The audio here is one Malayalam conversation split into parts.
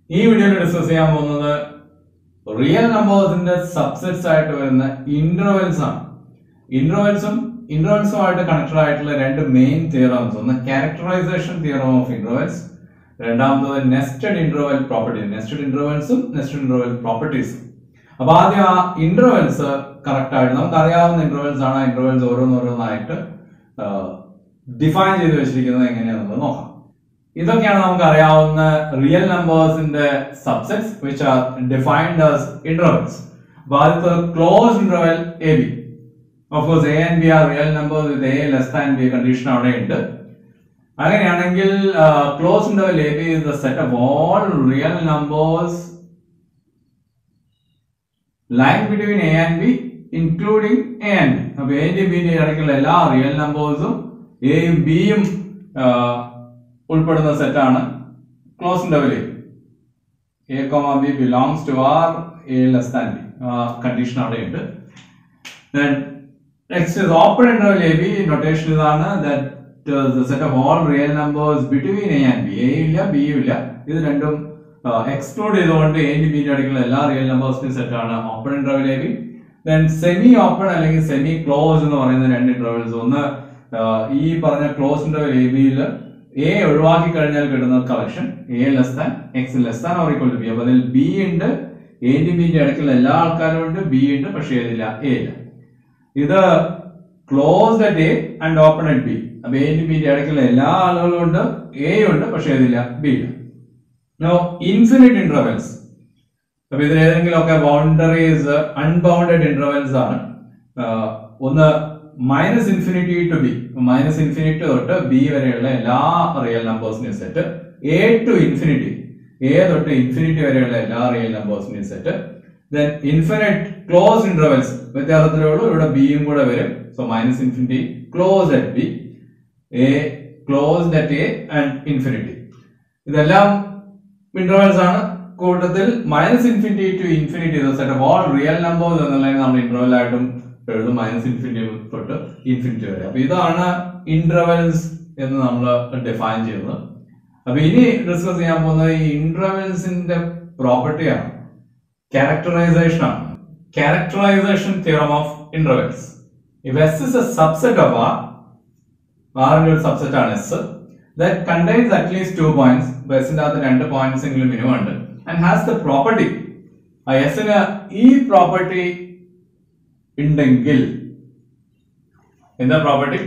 ഈ വീഡിയോയിൽ ഡിസ്കസ് ചെയ്യാൻ പോകുന്നത് റിയൽ നമ്പേഴ്സിന്റെ സബ്സെറ്റ്സ് ആയിട്ട് വരുന്ന ഇന്റർവെൽസ് ആണ് ഇന്റർവെൽസും ഇന്റർവെൽസുമായിട്ട് കണക്റ്റഡ് ആയിട്ടുള്ള രണ്ട് മെയിൻ തിയറംസ് ഒന്ന് ക്യാരക്ടറൈസേഷൻ തിയറം ഓഫ് ഇന്റർവെൽസ് രണ്ടാമത്തത് നെസ്റ്റഡ് ഇന്റർവെൽ പ്രോപ്പർട്ടി നെസ്റ്റഡ് ഇന്റർവെൽസും നെസ്റ്റഡ് ഇന്റർവെൽ പ്രോപ്പർട്ടീസും അപ്പൊ ആദ്യം ആ ഇന്റർവെൽസ് കറക്റ്റ് ആയിട്ട് നമുക്ക് അറിയാവുന്ന ഇന്റർവെൽസ് ആണ് ഇന്റർവെൽസ് ഓരോന്നോരോന്നായിട്ട് ഡിഫൈൻ ചെയ്ത് വെച്ചിരിക്കുന്നത് എങ്ങനെയാണെന്നുള്ളത് നോക്കാം ഇതൊക്കെയാണ് നമുക്ക് അറിയാവുന്ന റിയൽ നമ്പേഴ്സിന്റെ subsets which are defined as intervals അപ്പൊ ആദ്യത്തെ close interval A B of course A and B are real numbers with A less than B condition അവിടെ ഉണ്ട് അങ്ങനെയാണെങ്കിൽ close interval A B is the set of all real numbers line between A and B including A and B അപ്പൊ എന്റെ ബിന്റെ ഇടയ്ക്കുള്ള എല്ലാ റിയൽ നമ്പേഴ്സും എയും ബിയും ഉൾപ്പെടുന്ന സെറ്റാണ് close interval A comma B belongs to R A less than B condition അവിടെ ഉണ്ട് next is open interval A B notation ഇതാണ് that set of all real numbers between A and B A ഇല്ല ബിയും ഇല്ല ഇത് രണ്ടും എക്സ്ക്ലൂഡ് ചെയ്തുകൊണ്ട് എ ബി ബിന്റെ ഇടയ്ക്കുള്ള എല്ലാ റിയൽ നമ്പേഴ്സിന്റെ സെറ്റ് ആണ് open interval A B then semi open അല്ലെങ്കിൽ സെമി ക്ലോസ് എന്ന് പറയുന്ന രണ്ട് ഇന്റർവെൽസ് ഒന്ന് ഈ പറഞ്ഞ ക്ലോസ് ഇന്റർവെൽ എ ബിയിൽ എ ഒഴിവാക്കി കഴിഞ്ഞാൽ കിട്ടുന്ന collection A less than X less than or equal to B അപ്പൊ അതിൽ ബി ഉണ്ട് എന്റെ ബിന്റെ ഇടയ്ക്കുള്ള എല്ലാ ആൾക്കാരും ഉണ്ട് ബി ഉണ്ട് പക്ഷേ ഏതില്ല എ ഇല്ല ഇത് close at A and open at B അപ്പൊ എന്റെ ബിന്റെ ഇടയ്ക്കുള്ള എല്ലാ ആളുകളും ഉണ്ട് എ ഉണ്ട് പക്ഷേ ഏതില്ല ബി ഇല്ല നോ ഇൻഫിനിറ്റ് ഇന്റർവെൽസ് അപ്പൊ ഇതിൽ ഏതെങ്കിലും ഒക്കെ ബൗണ്ടറീസ് അൺബൗണ്ടഡ് ഇന്റർവെൽസ് ആണ് ഒന്ന് minus infinity to B minus infinity തൊട്ട് ബി വരെയുള്ള എല്ലാ റിയൽ നമ്പേഴ്സിനെയും set A to infinity A തൊട്ട് ഇൻഫിനിറ്റി വരെയുള്ള എല്ലാ റിയൽ നമ്പേഴ്സിനെയും set then infinite close intervals വ്യത്യാസത്തിലേ ഉള്ളൂ ഇവിടെ ബിയും കൂടെ വരും so minus infinity close at B A close at A and infinity ഇതെല്ലാം ഇന്റർവെൽസ് ആണ് കൂട്ടത്തിൽ minus infinity to infinity set of all real numbers എന്നുള്ളതിന് നമ്മൾ ഇന്റർവെൽ ആയിട്ടും എഴുതും മൈനസ് ഇൻഫിനിറ്റി തൊട്ട് ഇൻഫിനിറ്റി വരെ അപ്പൊ ഇതാണ് ഇന്റർവെൽസ് എന്ന് നമ്മൾ ഡിഫൈൻ ചെയ്യുന്നത് അപ്പൊ ഇനി ഡിസ്കസ് ചെയ്യാൻ പോകുന്നത് ഈ ഇന്റർവെൽസിന്റെ പ്രോപ്പർട്ടിയാണ് ക്യാരക്ടറൈസേഷൻ ആണ് characterisation theorem of intervals if S is a subset of R ആറിന്റെ ഒരു സബ്സെറ്റ് ആണ് S that contains at least two points എസിന്റെ അകത്ത് രണ്ട് പോയിന്റ്സ് എങ്കിലും മിനിമം ഉണ്ട് ആൻഡ് ഹാസ് ദ പ്രോപ്പർട്ടി ആ എസിന് ഈ പ്രോപ്പർട്ടി ഉണ്ടെങ്കിൽ എന്താ പ്രോപ്പർട്ടി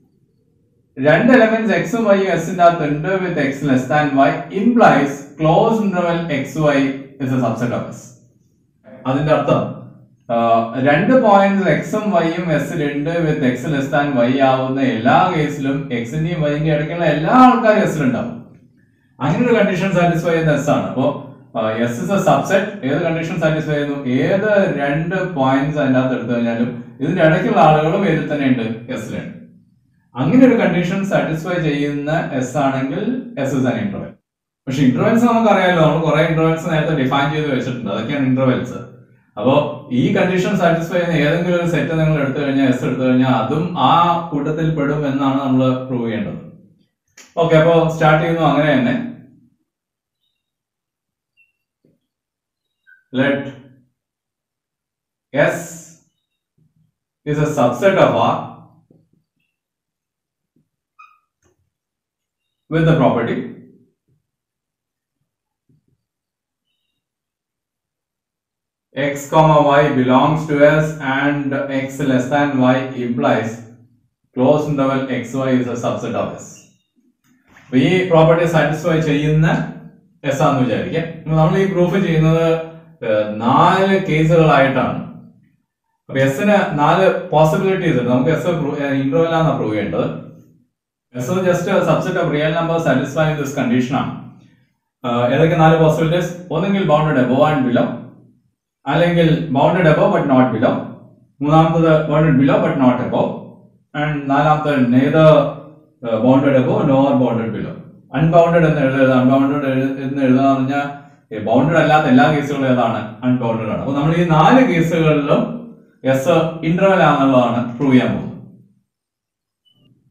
രണ്ട് എലമെന്റ്സ് എക്സും വൈയും എസിന്റെ അകത്ത് ഉണ്ട് with X less than Y implies close interval X Y is a subset of S അതിന്റെ അർത്ഥം രണ്ട് പോയിന്റ്സ് എക്സും വൈയും എസിലുണ്ട് with X less than Y ആവുന്ന എല്ലാ കേസിലും എക്സിന്റെയും വൈന്റെയും ഇടയ്ക്കുള്ള എല്ലാ ആൾക്കാരും എസിലുണ്ടാവും അങ്ങനെ ഒരു കണ്ടീഷൻ സാറ്റിസ്ഫൈ ചെയ്യുന്ന എസ് ആണ് അപ്പോ എസ് ഇസ് എ സബ്സെറ്റ് ഏത് കണ്ടീഷൻ സാറ്റിസ്ഫൈ ചെയ്യുന്നു ഏത് രണ്ട് പോയിന്റ്സ് അതിന്റെ അകത്ത് എടുത്തു കഴിഞ്ഞാലും ഇതിന്റെ ഇടയ്ക്കുള്ള ആളുകളും ഏതിൽ തന്നെ ഉണ്ട് എസിലുണ്ട് അങ്ങനെ ഒരു കണ്ടീഷൻ സാറ്റിസ്ഫൈ ചെയ്യുന്ന എസ് ആണെങ്കിൽ എസ് ഇസ് ആൻ ഇന്റർവെൽ പക്ഷെ ഇന്റർവെൽസ് നമുക്ക് അറിയാമല്ലോ നമ്മൾ കുറെ ഇന്റർവെൽസ് നേരത്തെ ഡിഫൈൻ ചെയ്ത് വെച്ചിട്ടുണ്ട് അതൊക്കെയാണ് ഇന്റർവെൽസ് അപ്പോ ഈ കണ്ടീഷൻ സാറ്റിസ്ഫൈ ചെയ്യുന്ന ഏതെങ്കിലും ഒരു സെറ്റ് നിങ്ങൾ എടുത്തു കഴിഞ്ഞാൽ എസ് എടുത്തു കഴിഞ്ഞാൽ അതും ആ കൂട്ടത്തിൽ പെടും എന്നാണ് നമ്മൾ പ്രൂവ് ചെയ്യേണ്ടത് ഓക്കെ അപ്പോ സ്റ്റാർട്ട് ചെയ്യുന്നു അങ്ങനെ തന്നെ let S is a subset of R with the property x comma y belongs to S and x less than y implies closed interval xy is a subset of S. അപ്പൊ ഈ പ്രോപ്പർട്ടി സാറ്റിസ്ഫൈ ചെയ്യുന്ന എസ് ആണെന്ന് വിചാരിക്കാം നമ്മൾ ഈ പ്രൂഫ് ചെയ്യുന്നത് നാല് കേസുകളായിട്ടാണ് അപ്പൊ എസിന് നാല് പോസിബിലിറ്റീസ് ഉണ്ട് നമുക്ക് എസ് ഇന്റർവെൽ ആണ് പ്രൂവ് ചെയ്യേണ്ടത് S just subset of real number satisfy this condition ആണ് ഏതൊക്കെ നാല് പോസിബിലിറ്റീസ് ഒന്നെങ്കിൽ ബൗണ്ടഡ് എബോ ആൻഡ് ബിലോ അല്ലെങ്കിൽ bounded above but not below മൂന്നാമത്തത് bounded below but not above and നാലാമത്തത് neither bounded above nor bounded below unbounded എന്ന് എഴുതുക അൺബൗണ്ടഡ് എന്ന് എഴുതുക പറഞ്ഞാൽ ബൗണ്ടഡ് അല്ലാത്ത എല്ലാ കേസുകളും ഏതാണ് അൺബൗണ്ടഡ് ആണ് അപ്പൊ നമ്മൾ ഈ നാല് കേസുകളിലും എസ് ഇന്റർവെൽ ആണെന്നുള്ളതാണ് പ്രൂവ് ചെയ്യാൻ പോകുന്നത്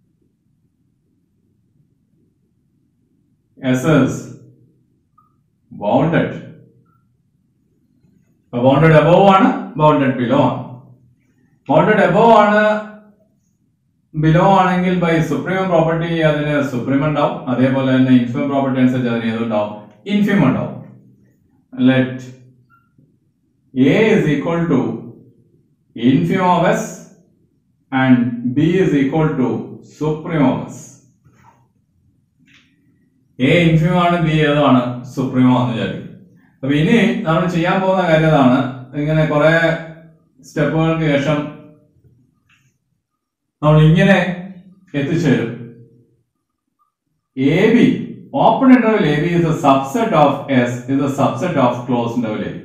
S is bounded bounded above ആണ് ബൗണ്ടഡ് ബിലോ ആണ് ബൗണ്ടഡ് അബോവ് ആണ് ബിലോ ആണെങ്കിൽ ബൈ സുപ്രീം പ്രോപ്പർട്ടി അതിന് സുപ്രീം ഉണ്ടാവും അതേപോലെ തന്നെ ഇൻഫിമം പ്രോപ്പർട്ടി അനുസരിച്ച് അതിന് ഏതുണ്ടാവും ഇൻഫിം ഉണ്ടാവും let A is equal to infimum of S and B is equal to supreme of S A infimum ആണ് ബി ഏതാണ് സുപ്രീമോ എന്ന് വിചാരിക്കും അപ്പൊ ഇനി നമ്മൾ ചെയ്യാൻ പോകുന്ന കാര്യം ഇതാണ് ഇങ്ങനെ കുറെ സ്റ്റെപ്പുകൾക്ക് ശേഷം നമ്മൾ ഇങ്ങനെ എത്തിച്ചേരും A B open interval A B is a subset of S is a subset of close interval A B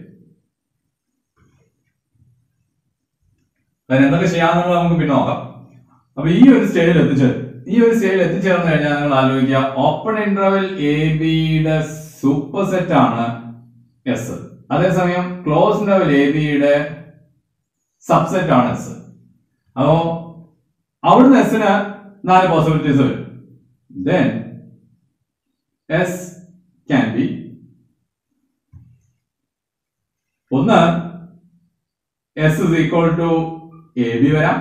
അതിന് എന്തൊക്കെ ചെയ്യാന്നുള്ളത് നമുക്ക് പിന്നെ നോക്കാം അപ്പൊ ഈ ഒരു സ്റ്റേജിൽ എത്തിച്ചേരും ഈ ഒരു സ്റ്റേജിൽ എത്തിച്ചേർന്ന് കഴിഞ്ഞാൽ നിങ്ങൾ ആലോചിക്കുക ഓപ്പൺ ഇന്റർവൽ എ ബിയുടെ സൂപ്പർ സെറ്റ് ആണ് എസ് അതേസമയം ക്ലോസ് ഇന്റർവൽ എ ബിയുടെ സബ്സെറ്റ് ആണ് എസ് അപ്പോ അവിടുന്ന് എസിന് നാല് പോസിബിലിറ്റീസ് വരും ദെൻ എസ് ക്യാൻ ബി ഒന്ന് S is equal to A B വരാം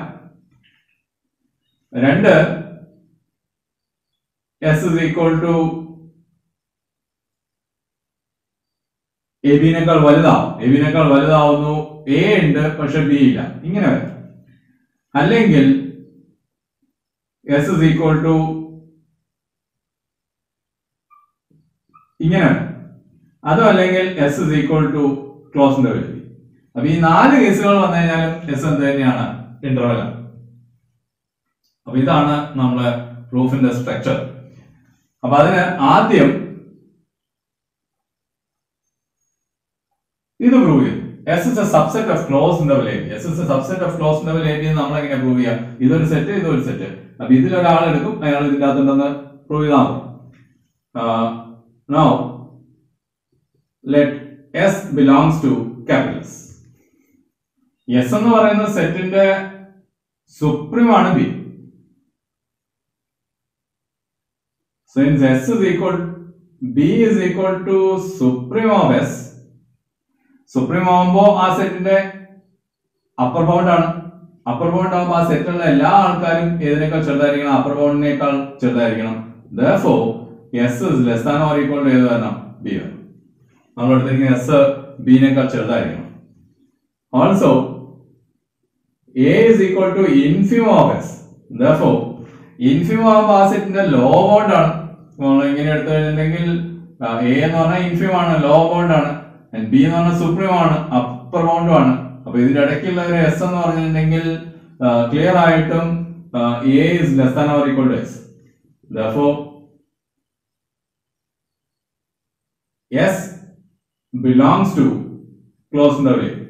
രണ്ട് S is equal to A ബിനേക്കാൾ വലുതാവും എ ബിനേക്കാൾ വലുതാവുന്നു എ ഉണ്ട് പക്ഷെ ബി ഇല്ല ഇങ്ങനെ വരാം അല്ലെങ്കിൽ എസ് ഇസ് ഈക്വൽ ടു ഇങ്ങനെ വരാം അതും അല്ലെങ്കിൽ എസ് ഇസ് ഈക്വൽ ടു ക്ലോസിന്റെ വലിയ അപ്പൊ ഈ നാല് കേസുകൾ വന്നു കഴിഞ്ഞാലും എസ് എന്ത് തന്നെയാണ് ഇന്റർവൽ അപ്പൊ ഇതാണ് നമ്മളെ പ്രൂഫിന്റെ സ്ട്രക്ചർ അപ്പൊ അതിന് ആദ്യം ഇത് പ്രൂവ് ചെയ്യും S is a subset of close interval A b S is a subset of close interval A b നമ്മൾ എങ്ങനെ പ്രൂവ് ചെയ്യാം ഇതൊരു സെറ്റ് ഇതൊരു സെറ്റ് അപ്പൊ ഇതിൽ ഒരാൾ എടുക്കും അയാൾ ഇതിന്റെ അകത്തുണ്ടെന്ന് പ്രൂവ് ചെയ്താൽ മതി no let S belongs to capital S S എന്ന് പറയുന്ന സെറ്റിന്റെ സുപ്രീം ആണ് b since s is equal b is equal to supreme of s supreme ആവുമ്പോ ആ സെറ്റിന്റെ അപ്പർ ബൗണ്ട് ആണ് അപ്പർ ബൗണ്ട് ആവുമ്പോൾ ആ സെറ്റിലുള്ള എല്ലാ ആൾക്കാരും ഏതിനേക്കാൾ ചെറുതായിരിക്കണം അപ്പർ ബൗണ്ടിനേക്കാൾ ചെറുതായിരിക്കണം therefore S is less than or equal to ഏത് വരണം ബി വരണം നമ്മൾ എടുത്തിരിക്കുന്ന എസ് ബിനേക്കാൾ ചെറുതായിരിക്കണം also a is equal to infimum of S therefore infimum ആകുമ്പോൾ ആ സെറ്റിന്റെ ലോ ബൗണ്ട് ആണ് നമ്മൾ ഇങ്ങനെ എടുത്തു കഴിഞ്ഞിട്ടുണ്ടെങ്കിൽ എ എന്ന് പറഞ്ഞാൽ ഇൻഫിം ആണ് ലോ ബൗണ്ട് ആണ് ബി എന്ന് പറഞ്ഞാൽ സുപ്രീം ആണ് അപ്പർ ബൗണ്ടും ആണ് അപ്പൊ ഇതിന്റെ ഇടയ്ക്കുള്ള ഒരു എസ് എന്ന് പറഞ്ഞിട്ടുണ്ടെങ്കിൽ ക്ലിയർ ആയിട്ടും a is less than or equal to S therefore S belongs to close interval a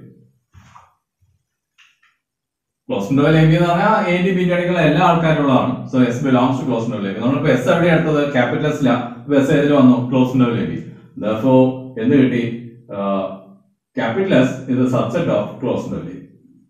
close interval A b എന്ന് പറഞ്ഞാൽ എ ഡി ബി അടിക്കുന്ന എല്ലാ ആൾക്കാരും ഉള്ളതാണ് so S belongs to close interval A b നമ്മളിപ്പോ എസ് എവിടെ എടുത്തത് ക്യാപിറ്റൽസില എസ് ഏതിൽ വന്നു close interval A b though എന്ത് കിട്ടി ക്യാപിറ്റൽ എസ് ഇത് subset of close interval A b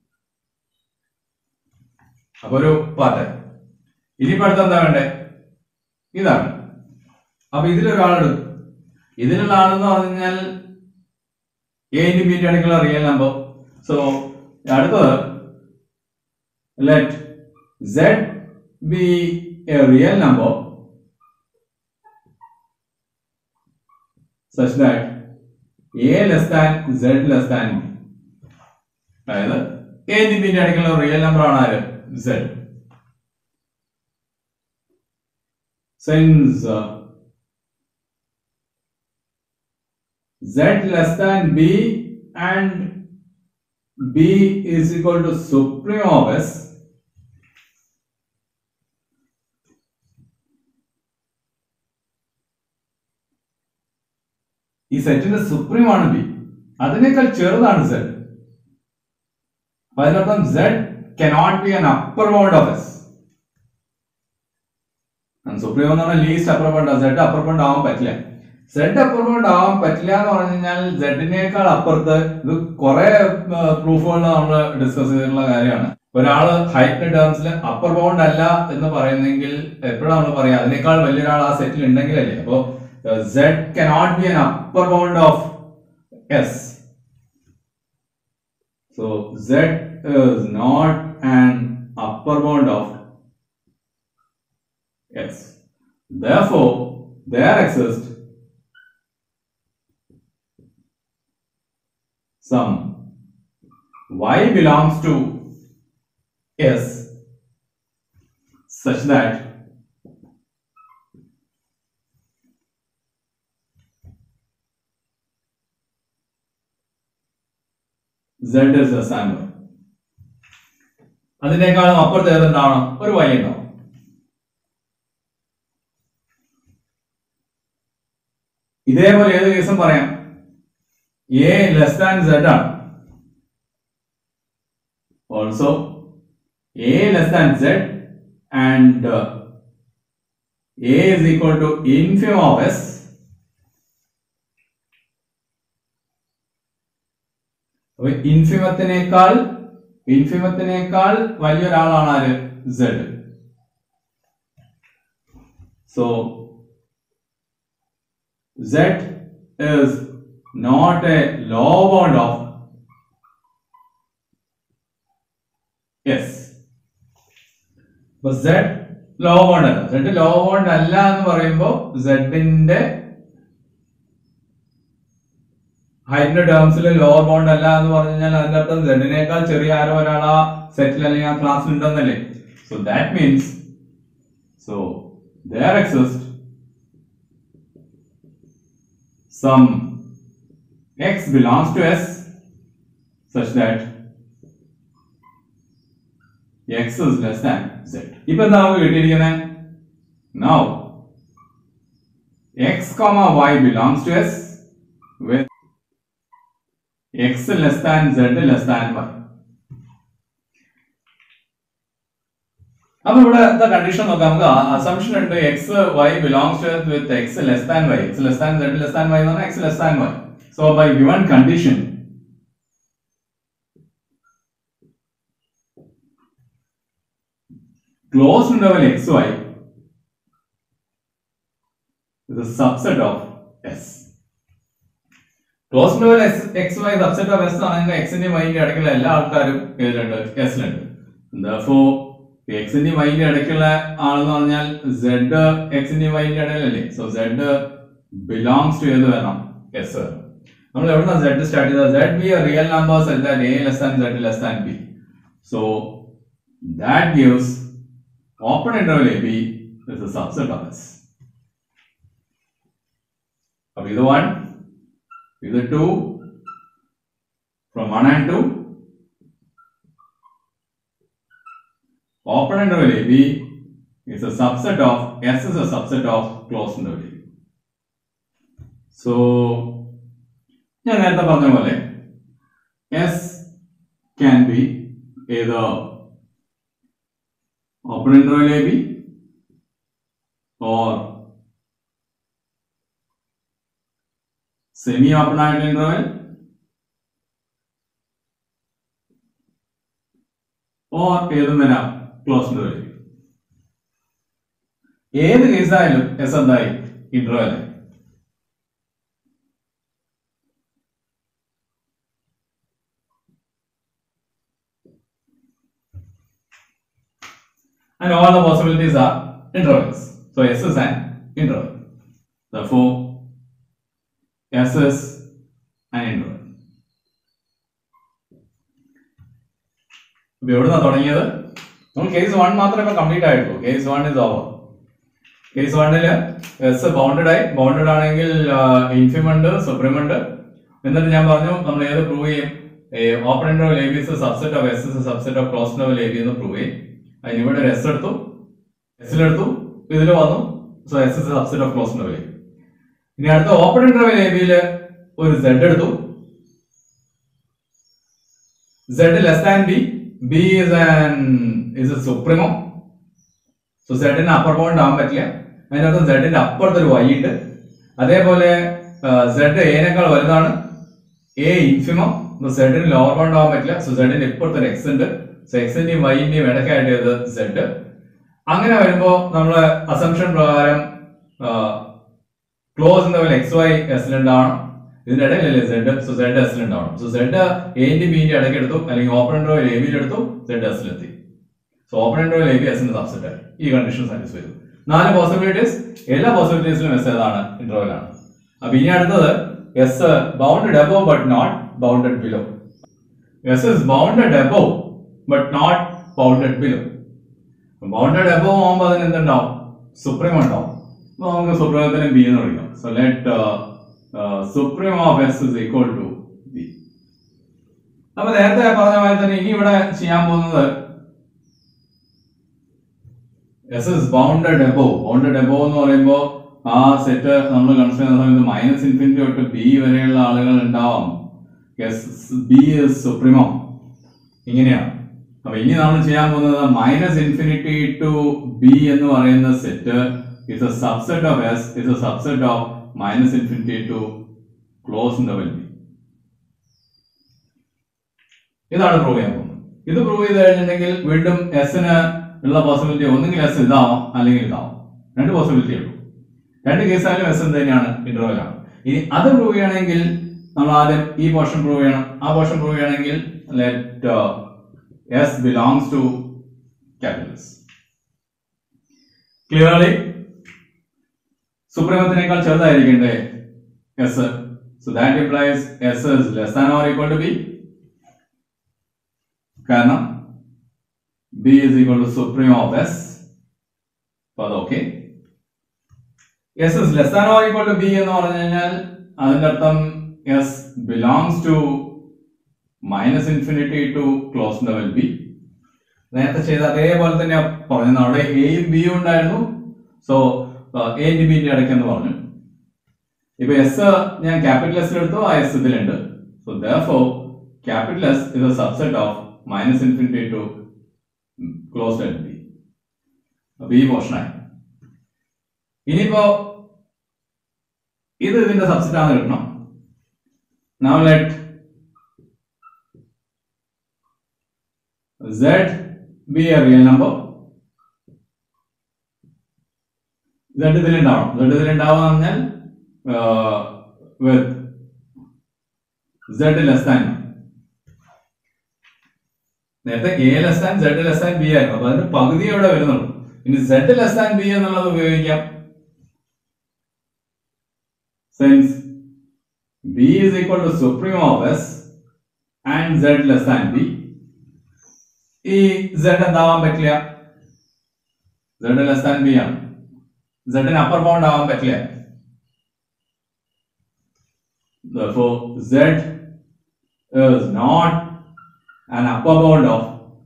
അപ്പൊ ഒരു പാർട്ട് ഇനിയിപ്പോ അടുത്ത എന്താ വേണ്ടേ ഇതാണ് അപ്പൊ ഇതിലൊരാളെടുക്കും ഇതിലുള്ള ആളെന്ന് പറഞ്ഞു കഴിഞ്ഞാൽ എ ഇൻറ്റു ബി അടിക്കുള്ള റിയൽ നമ്പർ സോ അടുത്തത് let z be a real number such that a less than z less than b അതായത് എ ബി ബിന്റെ അടിക്കുള്ള റിയൽ നമ്പർ ആണ് ആര് z since uh, z less than b and b is equal to supreme of s ഈ സെറ്റിന്റെ സുപ്രീം ആണ് ബി അതിനേക്കാൾ ചെറുതാണ് സെറ്റ് അപ്പൊ അതിനർത്ഥം z cannot be an upper bound of S supreme എന്ന് പറഞ്ഞാൽ least upper bound z upper bound ആവാൻ പറ്റില്ല സെഡ് അപ്പർ ബൗണ്ട് ആവാൻ പറ്റില്ല എന്ന് പറഞ്ഞു കഴിഞ്ഞാൽ സെഡിനേക്കാൾ അപ്പുറത്ത് ഇത് കുറെ പ്രൂഫുകൾ നമ്മൾ ഡിസ്കസ് ചെയ്തിട്ടുള്ള കാര്യമാണ് ഒരാള് ഹൈറ്റ് ടേംസിൽ അപ്പർ ബൗണ്ട് അല്ല എന്ന് പറയുന്നെങ്കിൽ എപ്പോഴാണ് നമ്മൾ പറയാ അതിനേക്കാൾ വലിയൊരാൾ ആ സെറ്റിൽ ഉണ്ടെങ്കിലല്ലേ അപ്പോ uh, Z cannot be an upper bound of S. So Z is not an upper bound of S. Therefore, there exists some y belongs to S such that Z is less than y. അതിനേക്കാളും അപ്പുറത്ത് ഏതുണ്ടാവണം ഒരു y ഉണ്ടാവും ഇതേപോലെ ഏത് കേസും പറയാം എ ലെസ് ദാൻ സെഡ് ആണ് also A less than Z and A is equal to infimum of S അപ്പൊ ഇൻഫിമത്തിനേക്കാൾ ഇൻഫിമത്തിനേക്കാൾ വലിയൊരാളാണ് ആര് Z so Z is not a low bound of S. അപ്പൊ Z ലോ ബോണ്ട് അല്ല Z ലോ ബോണ്ട് അല്ല എന്ന് പറയുമ്പോൾ Z-ന്റെ ഹൈറ്റിന്റെ ടേംസിൽ ലോവർ ബോണ്ട് അല്ല എന്ന് പറഞ്ഞു കഴിഞ്ഞാൽ അതിന്റെ അർത്ഥം Z-നേക്കാൾ ചെറിയ ആരോ ഒരാൾ ആ സെറ്റിൽ അല്ലെങ്കിൽ ആ ക്ലാസ്സിൽ ഉണ്ടെന്നല്ലേ so that means so there exists some x belongs to S such that x is less than z. ഇപ്പൊ എന്താ നമുക്ക് കിട്ടിയിരിക്കുന്നത് now x comma y belongs to S with x less than z less than y. അപ്പൊ ഇവിടെ കണ്ടീഷൻ നോക്കാം നമുക്ക് അസംഷൻ ഉണ്ട് x y belongs to with X less than y x less than z less than y എന്ന് പറഞ്ഞാൽ x less than y so by given condition close interval x y is a subset of S. Close interval x y subset of S ആണെങ്കിൽ എക്സിന്റെയും വൈന്റെ ഇടയ്ക്കുള്ള എല്ലാ ആൾക്കാരും ഇതിലുണ്ട് എസിലുണ്ട് Therefore, എക്സിന്റെയും വൈന്റെ ഇടയ്ക്കുള്ള ആളെന്ന് പറഞ്ഞാൽ സെഡ് എക്സിന്റെയും വൈന്റെ ഇടയിലല്ലേ സോ സെഡ് ബിലോങ്സ് ടു ഏത് വേണം എസ് വേണം നമ്മൾ എവിടുന്ന സെഡ് സ്റ്റാർട്ട് ചെയ്തത് സെഡ് ബി റിയൽ നമ്പേഴ്സ് അല്ല a less than z less than b so that gives open interval A B is a subset of S അപ്പൊ ഇത് വൺ ഇത് two from one and two open interval AB is a subset of S is a subset of closed interval AB. So ഞാൻ നേരത്തെ പറഞ്ഞ പോലെ എസ് ക്യാൻ ബി ഏത് open interval A b or semi open ആയിട്ടുള്ള ഇന്റർവൽ ഓർ ഏതും വരാം ക്ലോസ് ഇന്റർവൽ ഏത് കേസായാലും എസ് എന്തായി interval And all the possibilities are intervals. So S is an interval. Therefore, S is an interval. അപ്പൊ എവിടുന്നാ തുടങ്ങിയത് നമ്മൾ കേസ് വൺ മാത്രമേ ഇപ്പൊ കംപ്ലീറ്റ് ആയിട്ടുള്ളൂ case one is over case വണ്ണില് എസ് ബൗണ്ടഡ് ആയി ബൗണ്ടഡ് ആണെങ്കിൽ ഇൻഫിം ഉണ്ട് സുപ്രീം ഉണ്ട് എന്നിട്ട് ഞാൻ പറഞ്ഞു നമ്മൾ ഏത് പ്രൂവ് ചെയ്യും open interval A b subset of S subset of close interval A b എന്ന് പ്രൂവ് ചെയ്യും അതിന് ഇവിടെ ഒരു എസ് എടുത്തു എസിലെടുത്തു ഇതിൽ വന്നു so S is subset of close interval a ഇനി അടുത്ത ഓപ്പൺ ഇന്റർവൽ എ ബിയില് ഒരു സെഡ് എടുത്തു z less than b b is an is a സുപ്രീമോ സോ സെഡിന് അപ്പർ ബൗണ്ട് ആവാൻ പറ്റില്ല അതിനകത്ത് സെഡിന്റെ അപ്പുറത്ത് ഒരു വൈ ഉണ്ട് അതേപോലെ സെഡ് എനേക്കാൾ വലുതാണ് എ ഇൻഫിമോ സെഡിന് ലോവർ ബൗണ്ട് ആവാൻ പറ്റില്ല സോ സെഡിന് ഇപ്പുറത്ത് ഒരു എക്സ് ഉണ്ട് സോ എക്സിന്റെയും വൈന്റെയും ഇടയ്ക്കായിട്ട് ഇത് സെഡ് അങ്ങനെ വരുമ്പോ നമ്മൾ അസംഷൻ പ്രകാരം ക്ലോസ് ഇന്റർവൽ എക്സ് വൈ എസിൽ ഉണ്ടാവണം ഇതിന്റെ ഇടയിലല്ലേ സെഡ് സോ സെഡ് എസിൽ ഉണ്ടാവണം സോ സെഡ് എന്റെ ബിന്റെ ഇടയ്ക്ക് എടുത്തു അല്ലെങ്കിൽ ഓപ്പൺ ഇന്റർവൽ എ ബിയിൽ എടുത്തു സെഡ് എസിലെത്തി so open interval A b എസിന്റെ സബ്സെറ്റ് ആയി ഈ കണ്ടീഷൻ സാറ്റിസ്ഫൈ ചെയ്തു നാല് പോസിബിലിറ്റീസ് എല്ലാ പോസിബിലിറ്റീസിലും എസ് ഏതാണ് ഇന്റർവൽ ആണ് അപ്പൊ ഇനി അടുത്തത് S bounded above but not bounded below S is bounded above but not bounded below bounded above ആകുമ്പോൾ അതിന് എന്തുണ്ടാവും സുപ്രീം ഉണ്ടാവും അപ്പൊ നമുക്ക് സുപ്രീമത്തിന് ബി എന്ന് വിളിക്കാം so let supreme of S is equal to B അപ്പൊ നേരത്തെ പറഞ്ഞ മാതിരി തന്നെ ഇനി ഇവിടെ ചെയ്യാൻ പോകുന്നത് S is bounded above bounded above എന്ന് പറയുമ്പോൾ ആ സെറ്റ് നമ്മൾ കൺസിഡർ ചെയ്യുന്ന സമയത്ത് മൈനസ് ഇൻഫിനിറ്റി തൊട്ട് ബി വരെയുള്ള ആളുകൾ ഉണ്ടാവാം ബി ഇസ് സുപ്രീമോ ഇങ്ങനെയാണ് അപ്പൊ ഇനി നമ്മൾ ചെയ്യാൻ പോകുന്നത് മൈനസ് ഇൻഫിനിറ്റി ടു ബി എന്ന് പറയുന്ന set is a subset of S is a subset of minus infinity to close interval b ഇതാണ് പ്രൂവ് ചെയ്യാൻ പോകുന്നത് ഇത് പ്രൂവ് ചെയ്ത് കഴിഞ്ഞിട്ടുണ്ടെങ്കിൽ വീണ്ടും എസിന് ഉള്ള പോസിബിലിറ്റി ഒന്നുകിൽ എസ് ഇതാവാം അല്ലെങ്കിൽ ഇതാവാം രണ്ട് പോസിബിലിറ്റി ഉള്ളൂ രണ്ട് കേസായാലും എസ് എന്ത് തന്നെയാണ് ഇന്റർവൽ ആണ് ഇനി അത് പ്രൂവ് ചെയ്യണമെങ്കിൽ നമ്മൾ ആദ്യം ഈ പോർഷൻ പ്രൂവ് ചെയ്യണം ആ പോർഷൻ പ്രൂവ് ചെയ്യണമെങ്കിൽ let S belongs to capital S clearly സുപ്രീമത്തിനേക്കാൾ ചെറുതായിരിക്കണ്ടേ S so that implies S is less than or equal to b കാരണം b is equal to supreme of S അപ്പൊ അത് okay S is less than or equal to b എന്ന് പറഞ്ഞു കഴിഞ്ഞാൽ അതിന്റെ അർത്ഥം S belongs to minus infinity to close level b നേരത്തെ ചെയ്ത അതേപോലെ തന്നെ പറഞ്ഞു അവിടെ എയും ബിയും ഉണ്ടായിരുന്നു സോ എന്റെ ബിന്റെ ഇടയ്ക്ക് എന്ന് പറഞ്ഞു ഇപ്പൊ എസ് ഞാൻ ക്യാപിറ്റൽ എസ് എടുത്തു ആ എസ് ഇതിലുണ്ട് so though capital S is a subset of minus infinity to close level b അപ്പൊ ഈ പോർഷനായി ഇനിയിപ്പോ ഇത് ഇതിന്റെ സബ്സെറ്റ് ആണ് കിട്ടണം now let z be a real number z ഇതിലുണ്ടാവണം z ഇതിലുണ്ടാവുക എന്ന് പറഞ്ഞാൽ വിത്ത് z ലെസ് ദാൻ നേരത്തെ a less than z less than b ആയിരുന്നു അപ്പൊ അതിന്റെ പകുതി ഇവിടെ വരുന്നുള്ളൂ ഇനി z ലെസ് ദാൻ b എന്നുള്ളത് ഉപയോഗിക്കാം since b is equal to supreme of s and z less than b ഈ z എന്താവാൻ പറ്റില്ല z ലെസ് ദാൻ ബി ആണ് z ന് അപ്പർ ബൗണ്ട് ആവാൻ പറ്റില്ല therefore z is not an upper bound of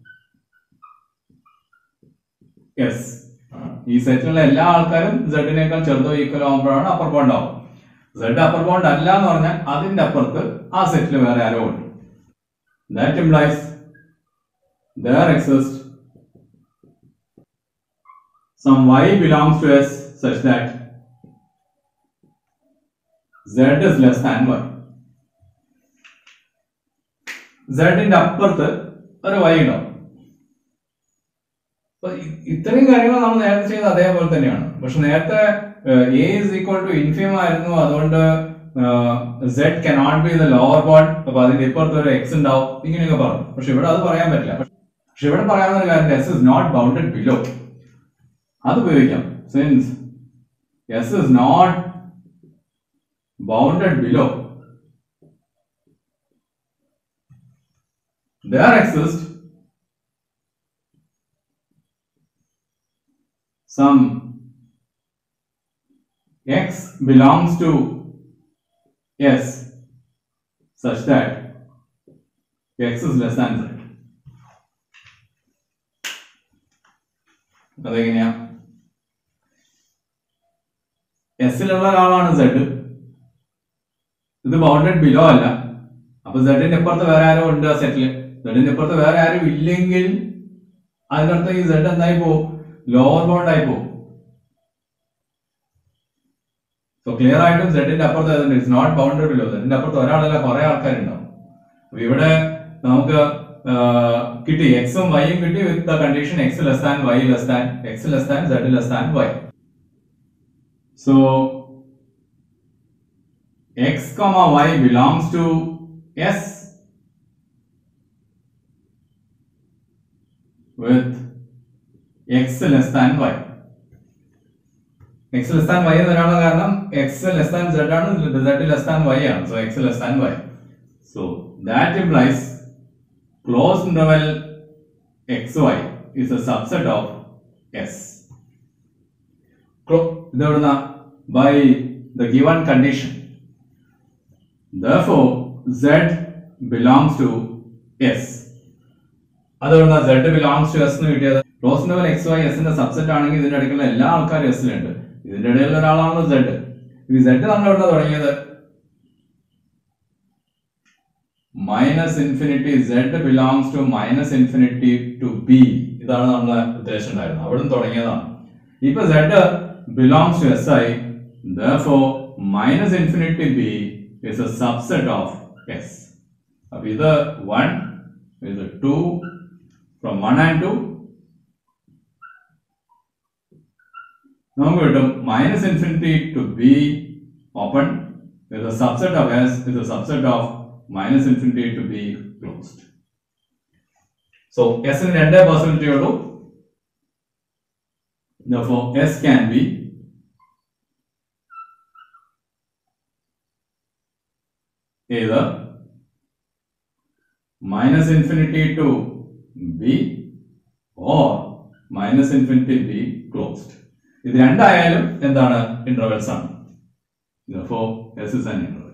s ഈ സെറ്റിലുള്ള എല്ലാ ആൾക്കാരും z നേക്കാൾ ചെറുതോ ഈക്വൽ ആകുമ്പോഴാണ് അപ്പർ ബൗണ്ട് ആവും z അപ്പർ ബൗണ്ട് അല്ല എന്ന് പറഞ്ഞാൽ അതിന്റെ അപ്പുറത്ത് ആ സെറ്റിൽ വേറെ ആരോ ഉണ്ട് that implies there exists some y belongs to s such that z is less than y z ന്റെ അപ്പുറത്ത് ഒരു y ഉണ്ടാവും അപ്പൊ ഇ- ഇത്രയും കാര്യങ്ങൾ നമ്മൾ നേരത്തെ ചെയ്ത അതേപോലെ തന്നെയാണ് പക്ഷെ നേരത്തെ a is equal to infimum ആയിരുന്നു അതുകൊണ്ട് z cannot be the lower bound അപ്പൊ അതിന്റെ ഇപ്പുറത്ത് ഒരു എക്സ് ഉണ്ടാവും ഇങ്ങനെയൊക്കെ പറഞ്ഞു പക്ഷെ ഇവിടെ അത് പറയാൻ പറ്റില്ല പക്ഷെ ഇവിടെ പറയാവുന്ന ഒരു കാര്യം S is not bounded below അത് ഉപയോഗിക്കാം since S is not bounded below there exist some x belongs to s such that x is less than z അതെങ്ങനെയാ എസിലുള്ള ഒരാളാണ് z ഇത് ബൗണ്ടഡ് ബിലോ അല്ല അപ്പൊ സെഡിന്റെ ഇപ്പുറത്ത് വേറെ ആരോ ഉണ്ട് ആ സെറ്റില് സെഡിന്റെ ഇപ്പുറത്ത് വേറെ ആരും ഇല്ലെങ്കിൽ അതിന്റെ അർത്ഥം ഈ സെഡ് എന്തായി പോകും ലോവർ ബൗണ്ട് ആയി പോകും സോ ക്ലിയർ ആയിട്ടും സെഡിന്റെ അപ്പുറത്ത് ഏതുണ്ട് ഇറ്റ്സ് നോട്ട് ബൗണ്ടഡ് ബിലോ സെഡിന്റെ അപ്പുറത്ത് ഒരാളല്ല കുറെ ആൾക്കാരുണ്ടാവും അപ്പൊ ഇവിടെ നമുക്ക് ആ, കിട്ടി എക്സും വൈയും കിട്ടി with the condition x less than y less than X less than z less than y so x comma y belongs to S with x less than y. x less than y എന്ന് വരാനുള്ള കാരണം x less than z ആണ് z less than y ആണ് so x less than y. So that implies closed interval xy is a subset of S. Clo- ഇതെവിടുന്ന by the given condition. Therefore, Z belongs to S. അതുകൊണ്ട് Z belongs to S എന്ന് കിട്ടിയത് ക്ലോസ് ഇന്റർവൽ എക്സ് വൈ എസിന്റെ സബ്സെറ്റ് ആണെങ്കിൽ ഇതിന്റെ ഇടയ്ക്കുള്ള എല്ലാ ആൾക്കാരും എസിലുണ്ട് ഇതിന്റെ ഇടയിലുള്ള ഒരാളാണല്ലോ Z. ഈ Z നമ്മൾ എവിടെ തുടങ്ങിയത് minus infinity Z belongs to minus infinity to b ഇതാണ് നമ്മളെ ഉദ്ദേശം ഉണ്ടായിരുന്നത് അവിടെ നിന്ന് തുടങ്ങിയതാണ് ഇപ്പൊ Z belongs to S I therefore minus infinity b is a subset of S. അപ്പൊ ഇത് വൺ ഇത് two from one and two നമുക്ക് കിട്ടും minus infinity to b open is a subset of S is a subset of minus infinity to be closed. So S ന് രണ്ടേ പോസിബിലിറ്റി ഉള്ളൂ therefore S can be either minus infinity to b or minus infinity b closed. ഇത് രണ്ടായാലും എന്താണ് ഇന്റർവെൽസ് ആണ് therefore S is an interval.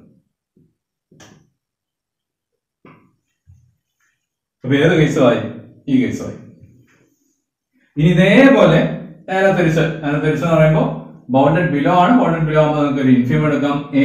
അപ്പൊ ഏത് കേസുമായി ഈ കേസുമായി ഇനി ഇതേപോലെ നേരെ തിരിച്ച് നേരെ തിരിച്ച് എന്ന് പറയുമ്പോൾ ബൗണ്ടഡ് ബിലോ ആണ് ബൗണ്ടഡ് ബിലോ ആകുമ്പോൾ നമുക്ക് ഒരു ഇൻഫ്യൂം എടുക്കാം എ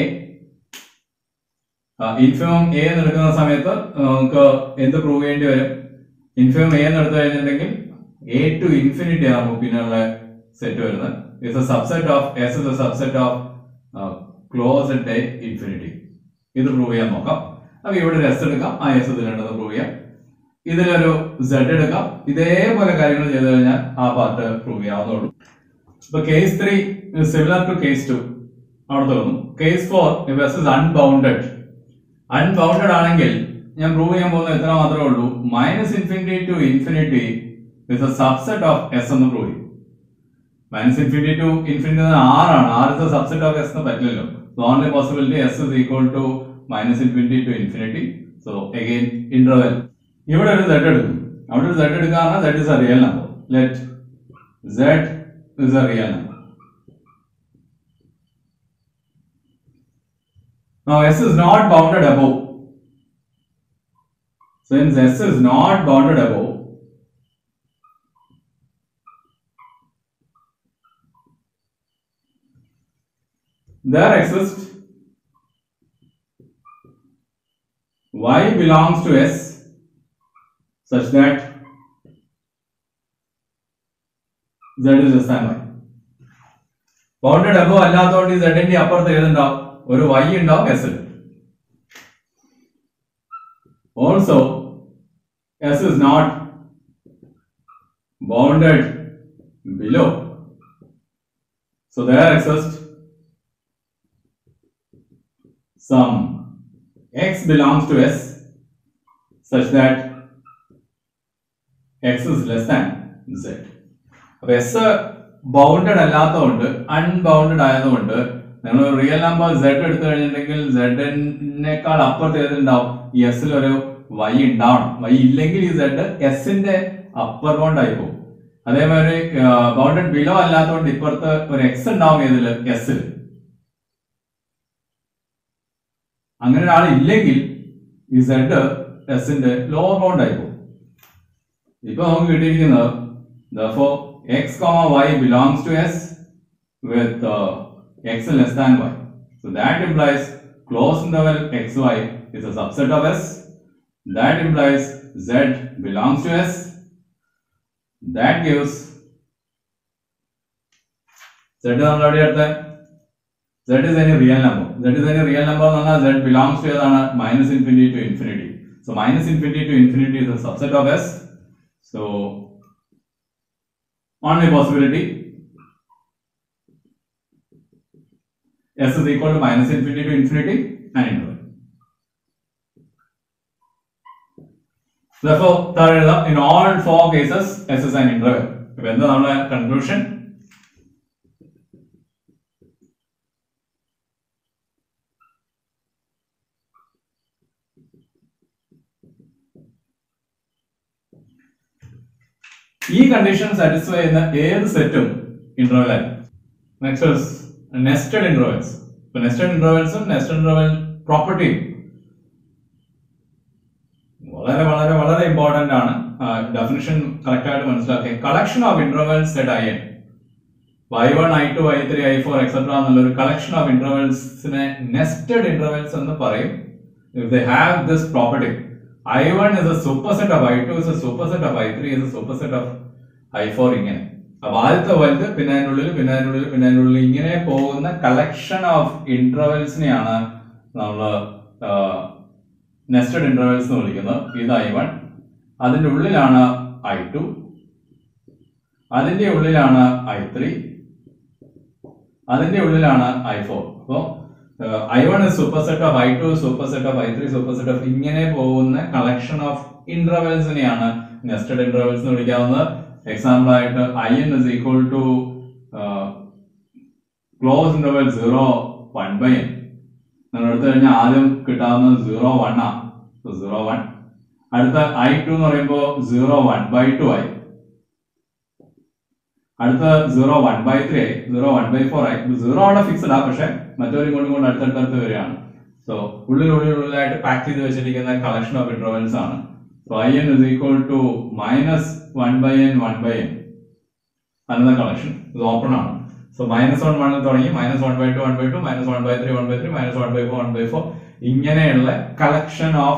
ഇൻഫ്യൂം എ എന്ന് എടുക്കുന്ന സമയത്ത് ആ, നമുക്ക് എന്ത് പ്രൂവ് ചെയ്യേണ്ടി വരും ഇൻഫ്യൂം എ എന്ന് എടുത്തു കഴിഞ്ഞിട്ടുണ്ടെങ്കിൽ എ ടു ഇൻഫിനിറ്റി ആകുമ്പോൾ പിന്നെയുള്ള സെറ്റ് വരുന്നത് it's a subset of S is a subset of close a infinity ഇത് പ്രൂവ് ചെയ്യാൻ നോക്കാം അപ്പൊ ഇവിടെ ഒരു എസ് എടുക്കാം ആ എസ് ഇതിലുണ്ടെന്ന് പ്രൂവ് ചെയ്യാം ഇതിലൊരു സെഡ് എടുക്കാം ഇതേപോലെ കാര്യങ്ങൾ ചെയ്തു കഴിഞ്ഞാൽ ആ പാർട്ട് പ്രൂവ് ചെയ്യാവുന്നുള്ളൂ ഇപ്പൊ case three similar to case two അവിടെ തോന്നുന്നു case four if S is unbounded unbounded ആണെങ്കിൽ ഞാൻ പ്രൂവ് ചെയ്യാൻ പോകുന്നത് എത്ര മാത്രമേ ഉള്ളൂ minus infinity to infinity is a subset of S എന്ന് പ്രൂവ് ചെയ്യും മൈനസ് ഇൻഫിനിറ്റി ടു ഇൻഫിനിറ്റി ആറാണ് R is subset of S എന്ന് പറ്റില്ലല്ലോ so only possibility S is equal to minus infinity to infinity so again interval ഇവിടെ ഒരു z എടുക്കും അവിടെ ഒരു z എടുക്കുക പറഞ്ഞാൽ z is a real number let z is a real number Now S is not bounded above. Since S is not bounded above, there exists y belongs to S such that Z is less than y. Bounded above അല്ലാത്തതുകൊണ്ട് ഈ സെഡിന്റെ അപ്പുറത്ത് ഏതുണ്ടാവും ഒരു y ഉണ്ടാവും S also S is not bounded below so there exist some x belongs to S such that x is less than z. അപ്പൊ എസ് ബൗണ്ടഡ് അല്ലാത്തതുകൊണ്ട് അൺബൗണ്ടഡ് ആയതുകൊണ്ട് നിങ്ങൾ റിയൽ നമ്പർ സെഡ് എടുത്തു കഴിഞ്ഞിട്ടുണ്ടെങ്കിൽ സെഡിനേക്കാൾ അപ്പുറത്ത് ഏതുണ്ടാവും ഈ എസിൽ ഒരു വൈ ഉണ്ടാവണം വൈ ഇല്ലെങ്കിൽ ഈ സെഡ് എസിന്റെ അപ്പർ ബൗണ്ട് ആയി പോകും അതേമാതിരി ബൗണ്ടഡ് ബിലോ അല്ലാത്തതുകൊണ്ട് ഇപ്പുറത്ത് ഒരു എക്സ് ഉണ്ടാവും ഏതില് എസിൽ അങ്ങനെ ഒരാൾ ഇല്ലെങ്കിൽ ഈ സെഡ് എസിന്റെ ലോവർ ബൗണ്ട് ആയി പോകും ഇപ്പൊ നമുക്ക് കിട്ടിയിരിക്കുന്നത് therefore x comma y belongs to s with uh, x less than y so that implies closed interval xy is a subset of s that implies z belongs to s that gives z നമ്മൾ എവിടെ എടുത്തേ z is any real number z is any real number എന്ന് പറഞ്ഞാൽ z belongs to ഏതാണ് minus infinity to infinity so minus infinity to infinity is a subset of s so only possibility S is equal to minus infinity to infinity and interval Therefore, താഴെ എഴുതാം in all four cases S is an interval. ഇപ്പൊ എന്താ നമ്മുടെ കൺക്ലൂഷൻ ഈ കണ്ടീഷൻ സാറ്റിസ്ഫൈ ചെയ്യുന്ന ഏത് സെറ്റും ഇന്റർവെൽ ആയിരിക്കും നെക്സ്റ്റ് നെസ്റ്റഡ് ഇന്റർവെൽസ് ഇപ്പൊ നെസ്റ്റഡ് ഇന്റർവെൽസും നെസ്റ്റഡ് ഇന്റർവെൽ പ്രോപ്പർട്ടിയും വളരെ വളരെ വളരെ ഇമ്പോർട്ടന്റ് ആണ് ഡെഫിനിഷൻ കറക്റ്റ് ആയിട്ട് മനസ്സിലാക്കിയ collection of intervals set I n I one I two I three I four etcetera എന്നുള്ള ഒരു കളക്ഷൻ ഓഫ് ഇന്റർവെൽസിനെ നെസ്റ്റഡ് ഇന്റർവെൽസ് എന്ന് പറയും if they have this property I one is a super set of I two is a super set of I three is a super set of I four ഇങ്ങനെ അപ്പൊ ആദ്യത്തെ വലുത് പിന്നെ അതിനുള്ളിൽ പിന്നെ അതിനുള്ളിൽ പിന്നെ അതിനുള്ളിൽ ഇങ്ങനെ പോകുന്ന കളക്ഷൻ ഓഫ് ഇന്റർവെൽസിനെയാണ് നമ്മൾ നെസ്റ്റഡ് ഇന്റർവെൽസ് എന്ന് വിളിക്കുന്നത് ഇത് ഐ വൺ അതിന്റെ ഉള്ളിലാണ് ഐ ടു അതിന്റെ ഉള്ളിലാണ് ഐ ത്രീ അതിന്റെ ഉള്ളിലാണ് ഐ ഫോർ അപ്പോ I one super set of I two super set of I three super set of ഇങ്ങനെ പോകുന്ന കളക്ഷൻ ഓഫ് ഇന്റർവെൽസിനെയാണ് നെസ്റ്റഡ് ഇന്റർവെൽസ് എന്ന് വിളിക്കാവുന്നത് എക്സാമ്പിൾ ആയിട്ട് I n is equal to close interval zero one by n നിങ്ങൾ എടുത്തു കഴിഞ്ഞാൽ ആദ്യം കിട്ടാവുന്നത് സീറോ വൺ ആ സീറോ വൺ അടുത്ത ഐ ടു എന്ന് പറയുമ്പോൾ സീറോ വൺ ബൈ ടു ആയി അടുത്ത സീറോ വൺ ബൈ ത്രീ ആയി സീറോ വൺ ബൈ ഫോർ ആയി സീറോ അവിടെ ഫിക്സ്ഡ് ആ പക്ഷെ മറ്റൊരു ഇങ്ങോട്ടും കൊണ്ട് അടുത്തടുത്തടുത്ത് വരികയാണ് സോ ഉള്ളിൽ ഉള്ളിൽ ഉള്ളിലായിട്ട് പാക്ക് ചെയ്ത് വെച്ചിരിക്കുന്ന കളക്ഷൻ ഓഫ് ഇന്റർവെൽസ് ആണ് so I n is equal to minus one by n one by n another collection ഇത് ഓപ്പൺ ആണ് സോ മൈനസ് വൺ വണ്ണിൽ തുടങ്ങി minus one by two one by two minus one by three one by three minus one by four one by four ഇങ്ങനെയുള്ള collection of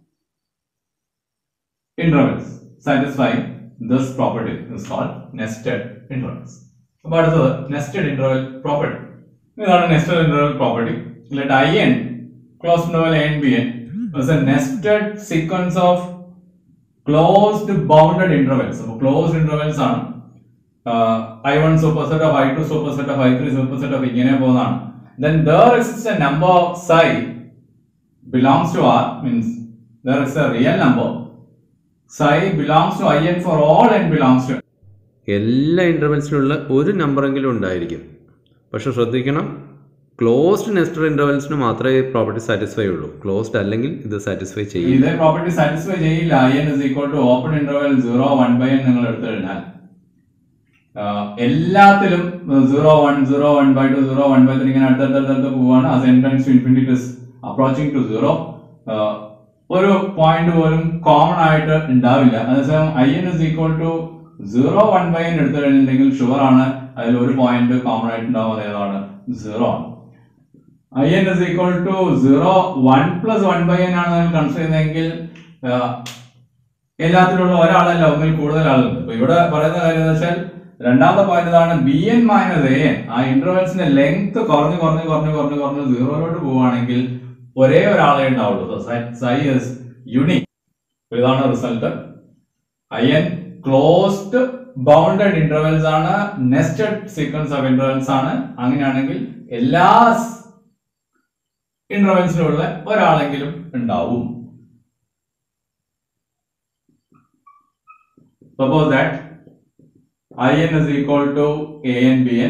intervals satisfying this property is called nested intervals. അപ്പൊ അടുത്തത് നെസ്റ്റഡ് ഇന്റർവെൽ പ്രോപ്പർട്ടി ഇതാണ് nested interval property let I n close interval n b n is a nested sequence of closed bounded intervals. അപ്പോൾ closed intervals ആണ് I one super set of I two super set of I three super set of ഇങ്ങനെ പോകുന്നതാണ് then there exists a number psi belongs to R means there is a real number psi belongs to in for all n belongs to n. എല്ലാ ഇൻ്റർവെൽസിനുള്ള ഒരു നമ്പറെങ്കിലും ഉണ്ടായിരിക്കും പക്ഷെ ശ്രദ്ധിക്കണം ക്ലോസ്ഡ് നെസ്റ്റഡ് ഇൻ്റർവെൽസിന് മാത്രമേ പ്രോപ്പർട്ടി സാറ്റിസ്ഫൈ ഉള്ളൂ ക്ലോസ്ഡ് അല്ലെങ്കിൽ ഇത് സാറ്റിസ്ഫൈ ചെയ്യില്ല ഇതേ പ്രോപ്പർട്ടി സാറ്റിസ്ഫൈ ചെയ്യില്ല I n is equal to open interval zero one by n നിങ്ങൾ എടുത്തു കഴിഞ്ഞാൽ ആഹ് എല്ലാത്തിലും zero one zero one by two zero one by three ഇങ്ങനെ അടുത്തടുത്തടുത്ത് പോവാണ് as n times to infinity is approaching to zero ഒരു പോയിന്റ് പോലും കോമൺ ആയിട്ട് ഉണ്ടാവില്ല അതേസമയം I n is equal to zero one by n എടുത്തു കഴിഞ്ഞിട്ടുണ്ടെങ്കിൽ ഷുവർ ആണ് അതിൽ ഒരു പോയിന്റ് കോമൺ ആയിട്ട് ഉണ്ടാവും ഏതാണ് സീറോ ആണ് I n is equal to zero one plus one by n ആണ് നിങ്ങൾ കൺസിഡർ ചെയ്യുന്നതെങ്കിൽ ആഹ്, എല്ലാത്തിലുള്ള ഒരാളല്ല ഒന്നിൽ കൂടുതൽ ആളുണ്ട് അപ്പൊ ഇവിടെ പറയുന്ന കാര്യം എന്ന് വെച്ചാൽ രണ്ടാമത്തെ പോയിന്റ് ഇതാണ് b n minus a n ആ ഇന്റർവെൽസിന്റെ ലെങ്ത് കുറഞ്ഞ് കുറഞ്ഞ് കുറഞ്ഞ് കുറഞ്ഞ് കുറഞ്ഞ് സീറോയിലോട്ട് പോവുകയാണെങ്കിൽ ഒരേ ഒരാളെ ഉണ്ടാവുള്ളൂ സൈ ഇസ് യുണീക് ഇതാണ് result I n closed bounded intervals ആണ് നെസ്റ്റഡ് സീക്വൻസ് ഓഫ് ഇന്റർവെൽസ് ആണ് അങ്ങനെയാണെങ്കിൽ എല്ലാ ഇന്റർവെൽസിലുള്ള ഒരാളെങ്കിലും ഉണ്ടാവും Suppose that In is equal to An Bn,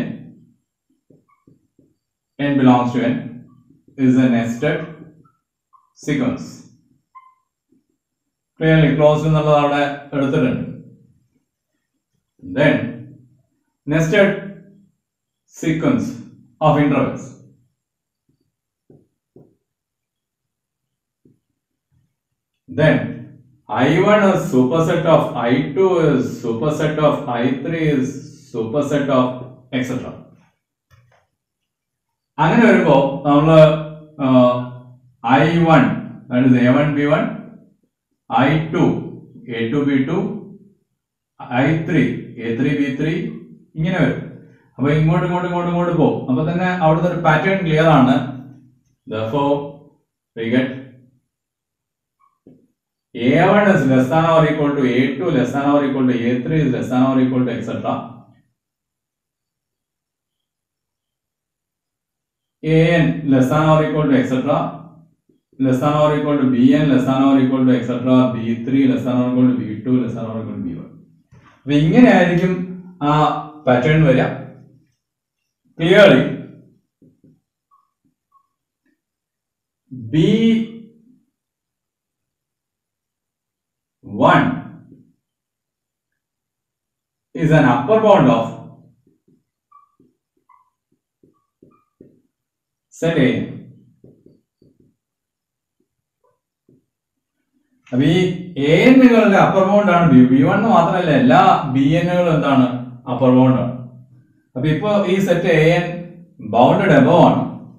n belongs to n, is a nested sequence. Clearly closed എന്നുള്ളത് അവിടെ എടുത്തിട്ടുണ്ട് then nested sequence of intervals then I1 is superset of I2 is superset of I3 is superset of etc. അങ്ങനെ വരുമ്പോ നമ്മള് I one that a one b one I two a two b two I three a three b three ഇങ്ങനെ വരും അപ്പൊ ഇങ്ങോട്ട് ഇങ്ങോട്ട് ഇങ്ങോട്ട് ഇങ്ങോട്ട് പോകും അപ്പൊ തന്നെ അവിടുത്തെ ഒരു പാറ്റേൺ ക്ലിയർ ആണ് therefore we get a1 is less than or equal to a2 less than or equal to a3 is less than or equal to etc a n less than or equal to etcetera less than or equal to b n less than or equal to etcetera b three less than or equal to b two less than or equal to b one അപ്പൊ ഇങ്ങനെയായിരിക്കും ആ പാറ്റേൺ വരിക clearly b one is an upper bound of set A. അപ്പൊ ഈ എ എന്നുകളുടെ അപ്പർ ബൗണ്ട് ആണ് ബി ബി വൺ മാത്രമല്ല എല്ലാ ബി എന്നുകളും എന്താണ് അപ്പർ ബൗണ്ട് ആണ് അപ്പൊ ഇപ്പൊ ഈ set a n bounded above ആണ്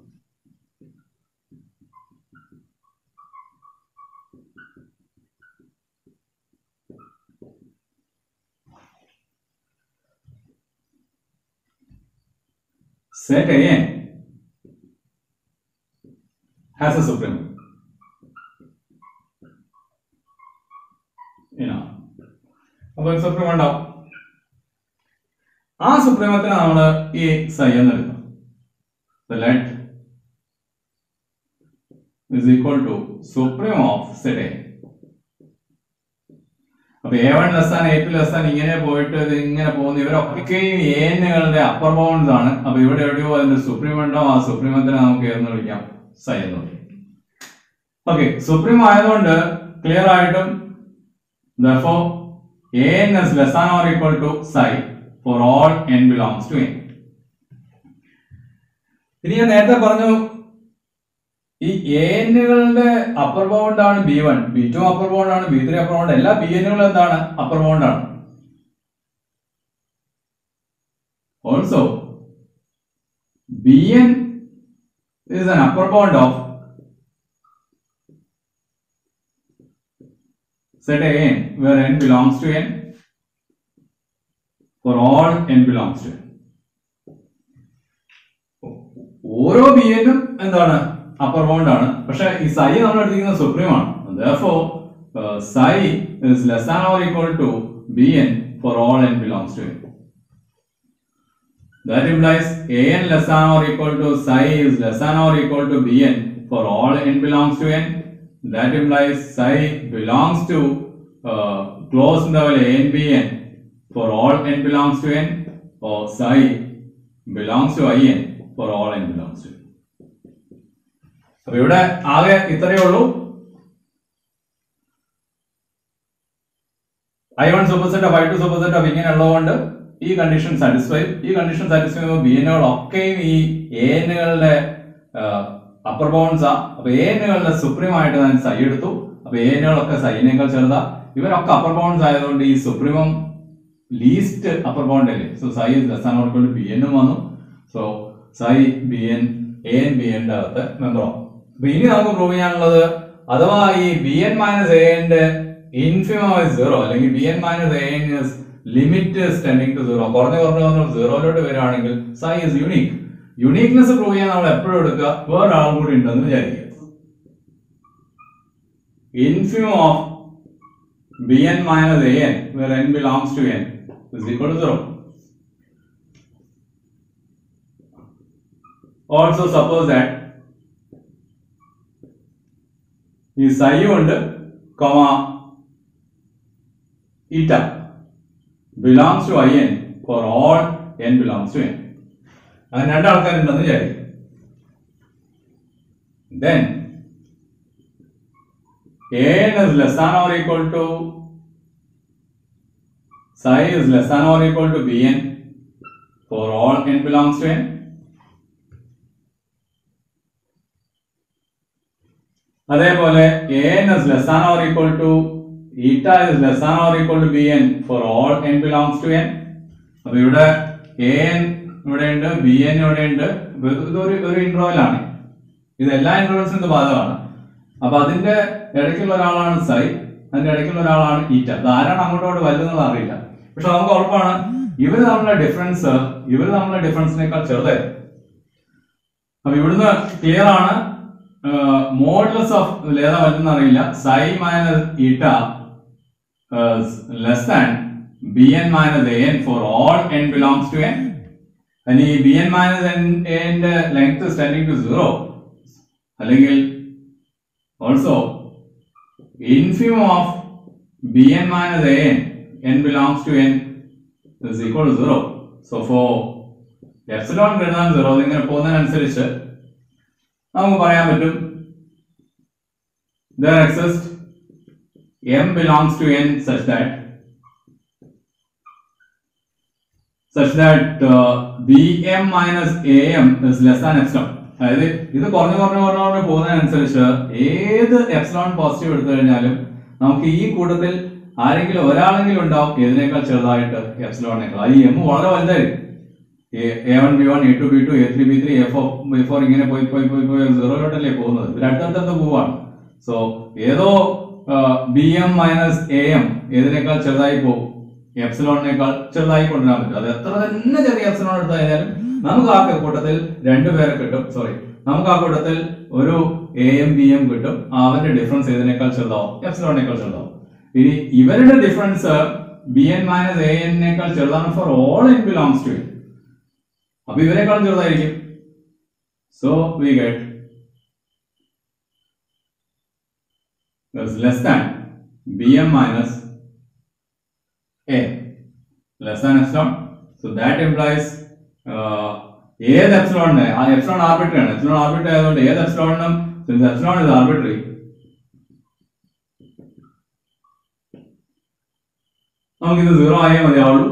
set an has a supreme. ഇനോ അപ്പൊ ഒരു സുപ്രീം ഉണ്ടാവും ആ സുപ്രീമത്തിന് നമ്മൾ ഈ സൈ എന്ന് എടുക്കും let is equal to supreme of set A. അപ്പൊ a one less than a two less than ഇങ്ങനെ പോയിട്ട് ഇത് ഇങ്ങനെ പോകുന്ന ഇവരൊക്കെയും ഏനുകളുടെ അപ്പർ ബൗണ്ട്സ് ആണ് അപ്പൊ ഇവിടെ എവിടെയോ അതിന്റെ സുപ്രീം ഉണ്ടാവും ആ സുപ്രീമത്തിനെ നമുക്ക് ഏതെന്ന് വിളിക്കാം സൈ എന്ന് വിളിക്കാം ഓക്കെ സുപ്രീം ആയതുകൊണ്ട് ക്ലിയർ ആയിട്ടും therefore an is less than or equal to psi for all n belongs to n ഇനി ഞാൻ നേരത്തെ പറഞ്ഞു ഈ ഏനുകളുടെ അപ്പർ ബൗണ്ട് ആണ് b one b two upper bound ആണ് ബി ത്രീ അപ്പർ ബൗണ്ട് എല്ലാ ബി എന്നുകളും എന്താണ് അപ്പർ ബൗണ്ട് ആണ് also b n is an upper bound of set a n where n belongs to n for all n belongs to n ഓരോ ബി എനും എന്താണ് അപ്പർ ബൗണ്ട് ആണ് പക്ഷെ ഈ സൈ നമ്മൾ എടുത്തിരിക്കുന്നത് സുപ്രീം ആണ് therefore uh, psi is less than or equal to bn for all n belongs to n that implies an less than or equal to psi is less than or equal to bn for all n belongs to n that implies psi belongs to uh, closed interval a n bn for all n belongs to n or psi belongs to in for all n belongs to n അപ്പൊ ഇവിടെ ആകെ ഇത്രയേ ഉള്ളൂ I one super set of I two super set of ഇങ്ങനെ ഉള്ളതുകൊണ്ട് ഈ കണ്ടീഷൻ സാറ്റിസ്ഫൈ ഈ കണ്ടീഷൻ സാറ്റിസ്ഫൈ ചെയ്യുമ്പോൾ ബി എന്നുകളൊക്കെയും ഈ എന്നുകളുടെ അപ്പർ ബൗണ്ട്സ് ആ അപ്പൊ എന്നുകളുടെ സുപ്രീം ആയിട്ട് ഞാൻ സൈ എടുത്തു അപ്പൊ എന്നുകളൊക്കെ സൈനേക്കാൾ ചെറുതാ ഇവരൊക്കെ അപ്പർ ബൗണ്ട്സ് ആയതുകൊണ്ട് ഈ സുപ്രീമം ലീസ്റ്റ് അപ്പർ ബൗണ്ട് അല്ലേ സോ സൈ ലെസ് ആൻ ഓർക്കൊണ്ട് ബി എന്നും വന്നു so psi b n a n b n അകത്ത് മെമ്പറോ അപ്പൊ ഇനി നമുക്ക് പ്രൂവ് ചെയ്യാനുള്ളത് അഥവാ ഈ ബി എൻ മൈനസ് എ എൻ്റെ ഇൻഫിമം സീറോ അല്ലെങ്കിൽ b n minus a n is limit tending to zero കുറഞ്ഞു കുറഞ്ഞു കുറഞ്ഞു സീറോയിലോട്ട് വരികയാണെങ്കിൽ psi is unique uniqueness prove ചെയ്യാൻ നമ്മൾ എപ്പോഴും എടുക്കുക വേറൊരാളും കൂടി ഉണ്ടെന്ന് വിചാരിക്കുക infimum of b n minus a n where n belongs to n is equal to zero also suppose that ഈ സൈ ഉണ്ട് comma eta belongs to I n for all n belongs to n അങ്ങനെ രണ്ട് ആൾക്കാരുണ്ടെന്ന് വിചാരിക്കും then a n is less than or equal to psi is less than or equal to bn for all n belongs to n അതേപോലെ an is less than or equal to eta is less than or equal to bn for all n belongs to n അപ്പൊ ഇവിടെ an ഇവിടെ ഉണ്ട് bn ഇവിടെ ഉണ്ട് അപ്പൊ ഇത് ഇതൊരു ഒരു ഇന്റർവൽ ആണ് ഇത് എല്ലാ ഇന്റർവൽസിനും ഇത് ബാധകമാണ് അപ്പൊ അതിന്റെ ഇടയ്ക്കുള്ള ഒരാളാണ് സൈ അതിന്റെ ഇടയ്ക്കുള്ള ഒരാളാണ് ഈറ്റ അത് ആരാണ് അങ്ങോട്ടും ഇങ്ങോട്ട് വലുതെന്നുള്ള അറിയില്ല പക്ഷെ നമുക്ക് ഉറപ്പാണ് ഇവര് തമ്മിലുള്ള ഡിഫറൻസ് ഇവര് തമ്മിലുള്ള ഡിഫറൻസിനേക്കാൾ ചെറുതായിരുന്നു അപ്പൊ ഇവിടുന്ന് ക്ലിയർ ആണ് മോഡ്ലെസ് ഓഫ് ഏതാ വലുതെന്ന് അറിയില്ല psi minus eta less than b n minus a n for all n belongs to n ഇനി ബി എൻ മൈനസ് എൻ എന്റെ ലെങ്ത് ടെൻഡിങ് ടു സീറോ അല്ലെങ്കിൽ also infimum of b n minus a n n belongs to n is equal to zero so for epsilon greater than zero ഇങ്ങനെ പോകുന്നതിനനുസരിച്ച് നമുക്ക് പറയാൻ പറ്റും there exists m belongs to n such that such that uh, bm minus am is less than epsilon അതായത് ഇത് കുറഞ്ഞു കുറഞ്ഞു കുറഞ്ഞു കുറഞ്ഞു പോകുന്നതിനനുസരിച്ച് ഏത് എപ്സിലോൺ പോസിറ്റീവ് എടുത്തു കഴിഞ്ഞാലും നമുക്ക് ഈ കൂട്ടത്തിൽ ആരെങ്കിലും ഒരാളെങ്കിലും ഉണ്ടാവും ഏതിനേക്കാൾ ചെറുതായിട്ട് എപ്സിലോണിനേക്കാൾ ആ ഈ എം വളരെ വലുതായിരിക്കും a one b one a two b two a three b three a four b four ഇങ്ങനെ പോയി പോയി പോയി പോയി സീറോയിലോട്ടല്ലേ പോകുന്നത് ഇവർ അടുത്തടുത്ത് പോവാണ് സോ ഏതോ b m minus a m ഏതിനേക്കാൾ ചെറുതായി പോകും എപ്സിലോണിനേക്കാൾ ചെറുതായി കൊണ്ടുവരാൻ പറ്റും അത് എത്ര തന്നെ ചെറിയ എപ്സിലോൺ എടുത്തു കഴിഞ്ഞാലും നമുക്ക് ആ കൂട്ടത്തിൽ രണ്ടുപേരെ കിട്ടും സോറി നമുക്ക് ആ കൂട്ടത്തിൽ ഒരു എ എം ബി എം കിട്ടും അവന്റെ ഡിഫറൻസ് ഏതിനേക്കാൾ ചെറുതാവും എപ്സിലോണിനേക്കാൾ ചെറുതാവും ഇനി ഇവരുടെ difference b n minus a എന്നേക്കാൾ ചെറുതാണ് for all n belongs to n അപ്പൊ ഇവരെക്കാളും ചെറുതായിരിക്കും so we get is less than bm minus a less than epsilon so that implies uh, ഏത് എപ്സിലോണിന് ആ എപ്സിലോൺ ആർബിട്രറി ആണ് എപ്സിലോൺ ആർബിട്രറി ആയതുകൊണ്ട് ഏത് എപ്സിലോണിനും സിൻസ് എപ്സിലോൺ ഇസ് ആർബിട്രറി നമുക്കിത് സീറോ ആയേ മതിയാവുള്ളൂ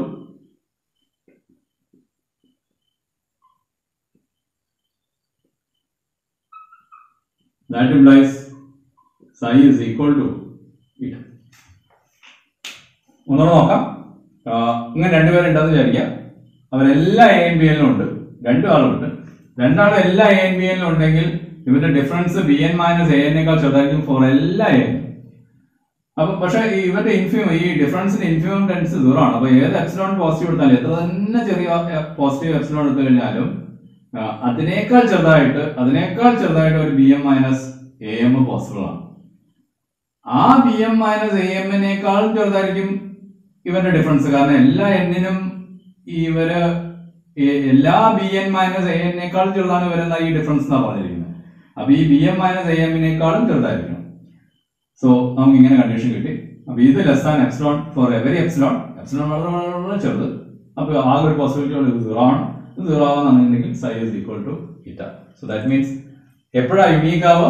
that implies psi is equal to eta. ഒന്നുകൂടെ നോക്കാം ആ, ഇങ്ങനെ രണ്ടുപേരുണ്ടെന്ന് വിചാരിക്കാം അവരെല്ലാ എ എൻ ബി എല്ലും ഉണ്ട് രണ്ടു ആളുണ്ട് രണ്ടാളും എല്ലാ എ എൻ ബി എല്ലും ഉണ്ടെങ്കിൽ ഇവരുടെ difference b n minus a എന്നേക്കാൾ ചെറുതായിരിക്കും ഫോർ എല്ലാ എ അപ്പൊ പക്ഷെ ഈ ഇവരുടെ ഇൻഫ്യൂം ഈ ഡിഫറൻസിന്റെ ഇൻഫ്യൂം ടെൻസ് സീറോ ആണ് അപ്പൊ ഏത് എപ്സിലോൺ പോസിറ്റീവ് എടുത്താലും എത്ര തന്നെ ചെറിയ പോസിറ്റീവ് എപ്സിലോൺ എടുത്തു കഴിഞ്ഞാലും ആ, അതിനേക്കാൾ ചെറുതായിട്ട് അതിനേക്കാൾ ചെറുതായിട്ട് ഒരു b m minus a m possible ആണ് ആ ബി എം മൈനസ് എ എമ്മിനേക്കാളും ചെറുതായിരിക്കും ഇവരുടെ ഡിഫറൻസ് കാരണം എല്ലാ എന്നിനും ഇവര് എ- എല്ലാ ബി എൻ മൈനസ് എ എന്നേക്കാളും ചെറുതാണ് ഇവരെന്ന ഈ ഡിഫറൻസ് എന്നാ പറഞ്ഞിരിക്കുന്നത് അപ്പൊ ഈ ബി എം മൈനസ് എ എമ്മിനേക്കാളും ചെറുതായിരിക്കണം സോ നമുക്ക് ഇങ്ങനെ കണ്ടീഷൻ കിട്ടി അപ്പൊ ഇത് less than epsilon for every epsilon epsilon വളരെ വളരെ വളരെ ചെറുത് അപ്പൊ ആകെ ഒരു പോസിബിലിറ്റി ഉള്ളത് സീറോ ആണ് ഇത് സീറോ ആണെന്നുണ്ടെങ്കിൽ psi is equal to eta so that means എപ്പോഴാ യുണീക്ക് ആവുക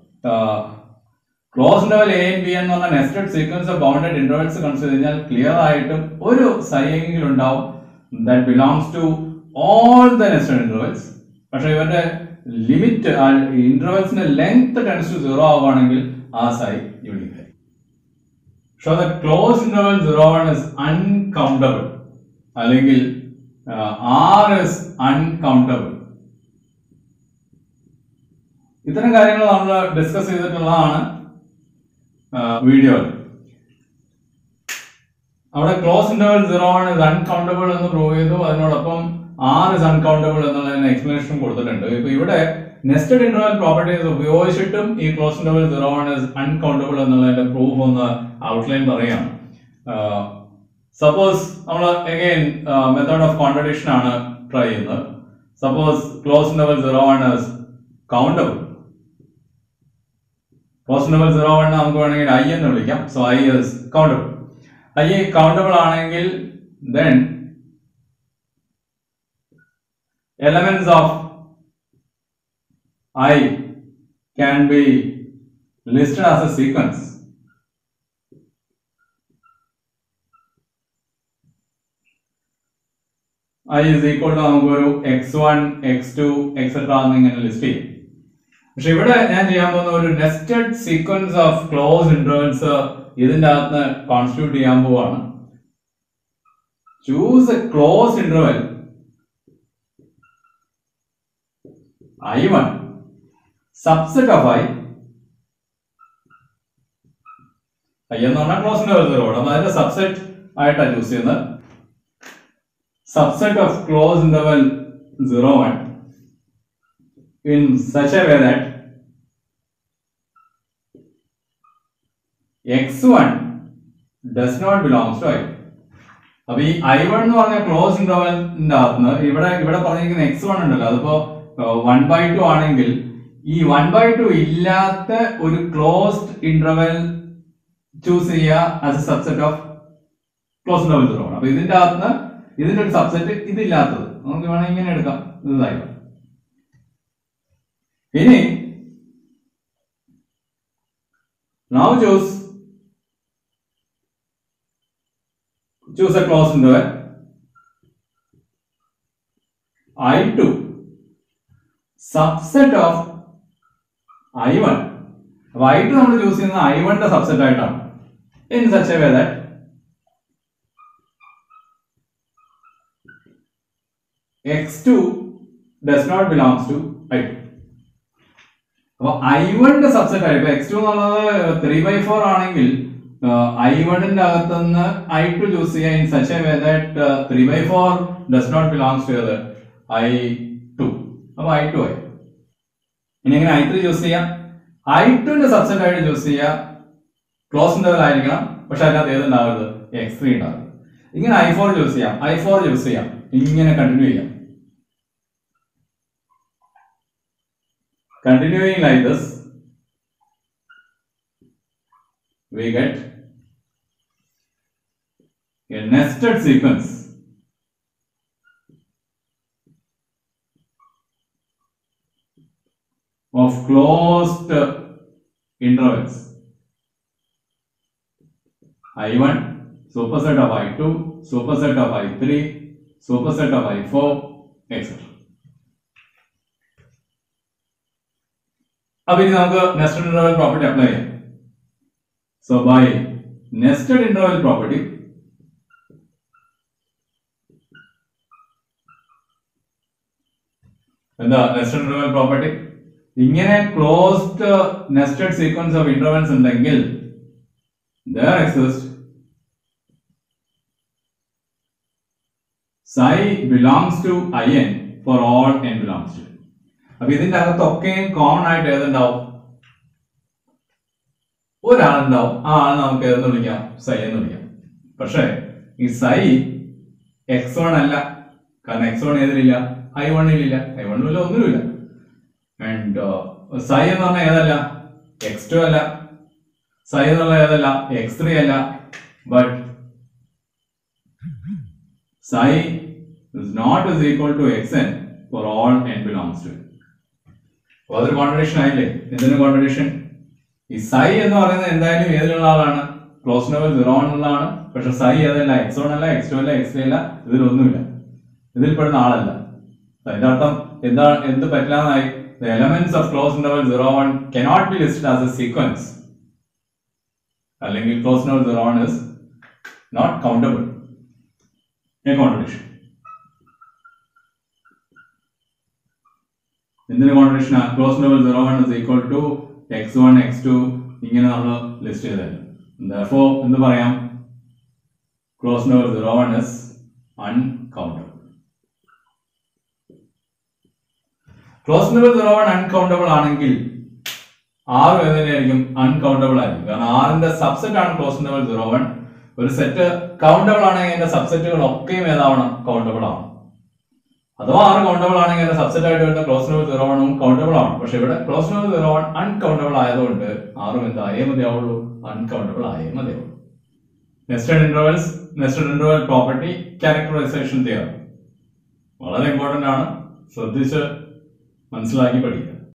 close level a n b എന്ന് പറഞ്ഞ nested sequence of bounded intervals consider ചെയ്താൽ ക്ലിയർ ആയിട്ടും ഒരു സൈയെങ്കിലും ഉണ്ടാവും that belongs to all the nested intervals പക്ഷെ ഇവരുടെ ലിമിറ്റ് ഇന്റർവെൽസിന്റെ ലെങ്ത് ടെൻസ് ടു സീറോ ആവുകയാണെങ്കിൽ ആ സൈ യൂണിക് ആയി show the close interval zero one is uncountable അല്ലെങ്കിൽ ആർ ഇസ് അൺകൗണ്ടബിൾ ഇത്തരം കാര്യങ്ങൾ നമ്മൾ ഡിസ്കസ് ചെയ്തിട്ടുള്ളതാണ് വീഡിയോയിൽ അവിടെ close interval zero one is uncountable എന്ന് പ്രൂവ് ചെയ്തു അതിനോടൊപ്പം ആർ ഇസ് അൺകൗണ്ടബിൾ എന്നുള്ളതിന് എക്സ്പ്ലനേഷൻ കൊടുത്തിട്ടുണ്ട് ഇപ്പൊ ഇവിടെ നെസ്റ്റഡ് ഇന്റർവൽ പ്രോപ്പർട്ടീസ് ഉപയോഗിച്ചിട്ടും ഈ close interval zero one is uncountable എന്നുള്ളതിന്റെ പ്രൂഫ് ഒന്ന് ഔട്ട്ലൈൻ പറയാം സപ്പോസ് നമ്മൾ അഗൈൻ മെത്തേഡ് ഓഫ് കോൺട്രഡിക്ഷൻ ആണ് ട്രൈ ചെയ്യുന്നത് suppose close interval zero one is countable close interval zero one നമുക്ക് വേണമെങ്കിൽ ഐ എന്ന് വിളിക്കാം so I is countable I countable ആണെങ്കിൽ then elements of I can be listed as a sequence I is equal to നമുക്കൊരു x one x two etcetera എന്നിങ്ങനെ ലിസ്റ്റ് ചെയ്യും പക്ഷെ ഇവിടെ ഞാൻ ചെയ്യാൻ പോകുന്ന ഒരു nested sequence of close intervals ഇതിന്റെ അകത്ത് കോൺസ്റ്റിറ്റ്യൂട്ട് ചെയ്യാൻ പോവാണ് choose a close interval I one subset of I I എന്ന് പറഞ്ഞാൽ ക്ലോസ് ഇന്റർവെൽ സീറോ അതിന്റെ സബ്സെറ്റ് ആയിട്ടാണ് ചൂസ് ചെയ്യുന്നത് subset of closed interval 0 1 in such a way that x1 does not belongs to i അപ്പൊ ഈ ഐ വൺ എന്ന് പറഞ്ഞ ക്ലോസ് ഇന്റർവെലിന്റെ അകത്ത് ഇവിടെ ഇവിടെ പറഞ്ഞിരിക്കുന്ന എക്സ് വൺ ഉണ്ടല്ലോ അതിപ്പോ വൺ ബൈ ടു ആണെങ്കിൽ ഈ വൺ ബൈ ടു ഇല്ലാത്ത ഒരു ക്ലോസ്ഡ് ഇന്റർവെൽ ചൂസ് ചെയ്യുക as a subset of close interval zero ആണ് അപ്പൊ ഇതിന്റെ അകത്ത് ഇതിന്റെ ഒരു സബ്സെറ്റ് ഇതില്ലാത്തത് നമുക്ക് വേണമെങ്കിൽ ഇങ്ങനെ എടുക്കാം ഇതായി ഇനി now choose choose a closed interval i2 subset of i1 അപ്പൊ i2 നമ്മൾ ചൂസ് ചെയ്യുന്നത് i1 ന്റെ സബ്സെറ്റ് ആയിട്ടാണ് in such a way that x2 does not belongs to i2 അപ്പൊ ഐ വണ്ണിന്റെ സബ്സെറ്റ് ആയി ഇപ്പൊ എക്സ് ടു എന്നുള്ളത് ത്രീ ബൈ ഫോർ ആണെങ്കിൽ ഐ വണ്ണിന്റെ അകത്തുനിന്ന് ഐ ടു ചൂസ് ചെയ്യാൻ in such a way that three by four does not belongs to I two അപ്പൊ ഐ ടു ആയി ഇനി എങ്ങനെ ഐ ത്രീ ചൂസ് ചെയ്യാം ഐ ടുവിന്റെ സബ്സെറ്റ് ആയിട്ട് ചൂസ് ചെയ്യാം ക്ലോസ് ഇന്റർവൽ ആയിരിക്കണം പക്ഷെ അതിനകത്ത് ഏതുണ്ടാവരുത് എക്സ് ത്രീ ഉണ്ടാവും ഇങ്ങനെ ഐ ഫോർ ചൂസ് ചെയ്യാം ഐ ഫോർ ചൂസ് ചെയ്യാം ഇങ്ങനെ കണ്ടിന്യൂ ചെയ്യാം continuing like this we get a nested sequence of closed intervals i1 superset of i2 superset of i3 superset of i4 etc അപ്പൊ ഇനി നമുക്ക് നെസ്റ്റഡ് ഇന്റർവൽ പ്രോപ്പർട്ടി അപ്ലൈ ചെയ്യാം so by nested interval property എന്താ നെസ്റ്റഡ് ഇന്റർവൽ പ്രോപ്പർട്ടി ഇങ്ങനെ closed nested sequence of intervals ഉണ്ടെങ്കിൽ there exists psi belongs to in for all n belongs to അപ്പൊ ഇതിന്റെ അകത്തൊക്കെയും കോമൺ ആയിട്ട് ഏതുണ്ടാവും ഒരാളുണ്ടാവും ആ ആൾ നമുക്ക് ഏതെന്ന് വിളിക്കാം സൈ എന്ന് വിളിക്കാം പക്ഷേ ഈ സൈ എക്സ് വൺ അല്ല കാരണം എക്സ് വൺ ഏതിലില്ല ഐ വണ്ണിലില്ല ഐ വണ്ണിലില്ല ഒന്നുമില്ല ആൻഡ് സൈ എന്ന് പറഞ്ഞാൽ ഏതല്ല എക്സ് ടു അല്ല സൈ എന്നുള്ള ഏതല്ല എക്സ് ത്രീ അല്ല but psi is not is equal to xn for all n belongs to it. അപ്പൊ അതൊരു കോൺട്രഡിക്ഷൻ ആയില്ലേ എന്തിനു കോൺട്രഡിക്ഷൻ ഈ സൈ എന്ന് പറയുന്നത് എന്തായാലും ഏതിലുള്ള ആളാണ് ക്ലോസ് ലെവൽ സീറോ എന്നുള്ളതാണ് പക്ഷെ സൈ ഏതല്ല എക്സ് വൺ അല്ല എക്സ് ടു അല്ല എക്സ് ത്രീ അല്ല ഇതിലൊന്നുമില്ല ഇതിൽ പെടുന്ന ആളല്ല അതിന്റെ അർത്ഥം എന്താ എന്ത് പറ്റില്ലാന്നായി the elements of closed interval 0 1 cannot be listed as a sequence അല്ലെങ്കിൽ closed interval 0 1 is not countable a contradiction എന്തിന് contradiction close level zero one is equal to x one x two ഇങ്ങനെ നമ്മൾ ലിസ്റ്റ് ചെയ്തത് ദോ എന്ത് പറയാം close level zero one is uncountable close level zero one uncountable ആണെങ്കിൽ ആറ് ഏതിനായിരിക്കും അൺകൗണ്ടബിൾ ആയിരിക്കും കാരണം ആറിന്റെ സബ്സെറ്റ് ആണ് ക്ലോസ് ലെവൽ സീറോ വൺ ഒരു സെറ്റ് കൗണ്ടബിൾ ആണെങ്കിൽ അതിന്റെ സബ്സെറ്റുകൾ ഒക്കെയും ഏതാവണം കൗണ്ടബിൾ ആവണം അഥവാ ആറ് കൗണ്ടബിൾ ആണെങ്കിൽ അതിന്റെ സബ്സെറ്റ് ആയിട്ട് വരുന്ന ക്ലോസ് ലെവൽ സീറോ വണ്ണും കൗണ്ടബിൾ ആണ് പക്ഷെ ഇവിടെ close level zero one uncountable ആയതുകൊണ്ട് ആറും എന്തായേ മതിയാവുള്ളൂ അൺകൗണ്ടബിൾ ആയേ മതിയാവുള്ളൂ nested intervals nested interval property characterisation theorem വളരെ ഇമ്പോർട്ടന്റ് ആണ് ശ്രദ്ധിച്ച് മനസ്സിലാക്കി പഠിക്കുക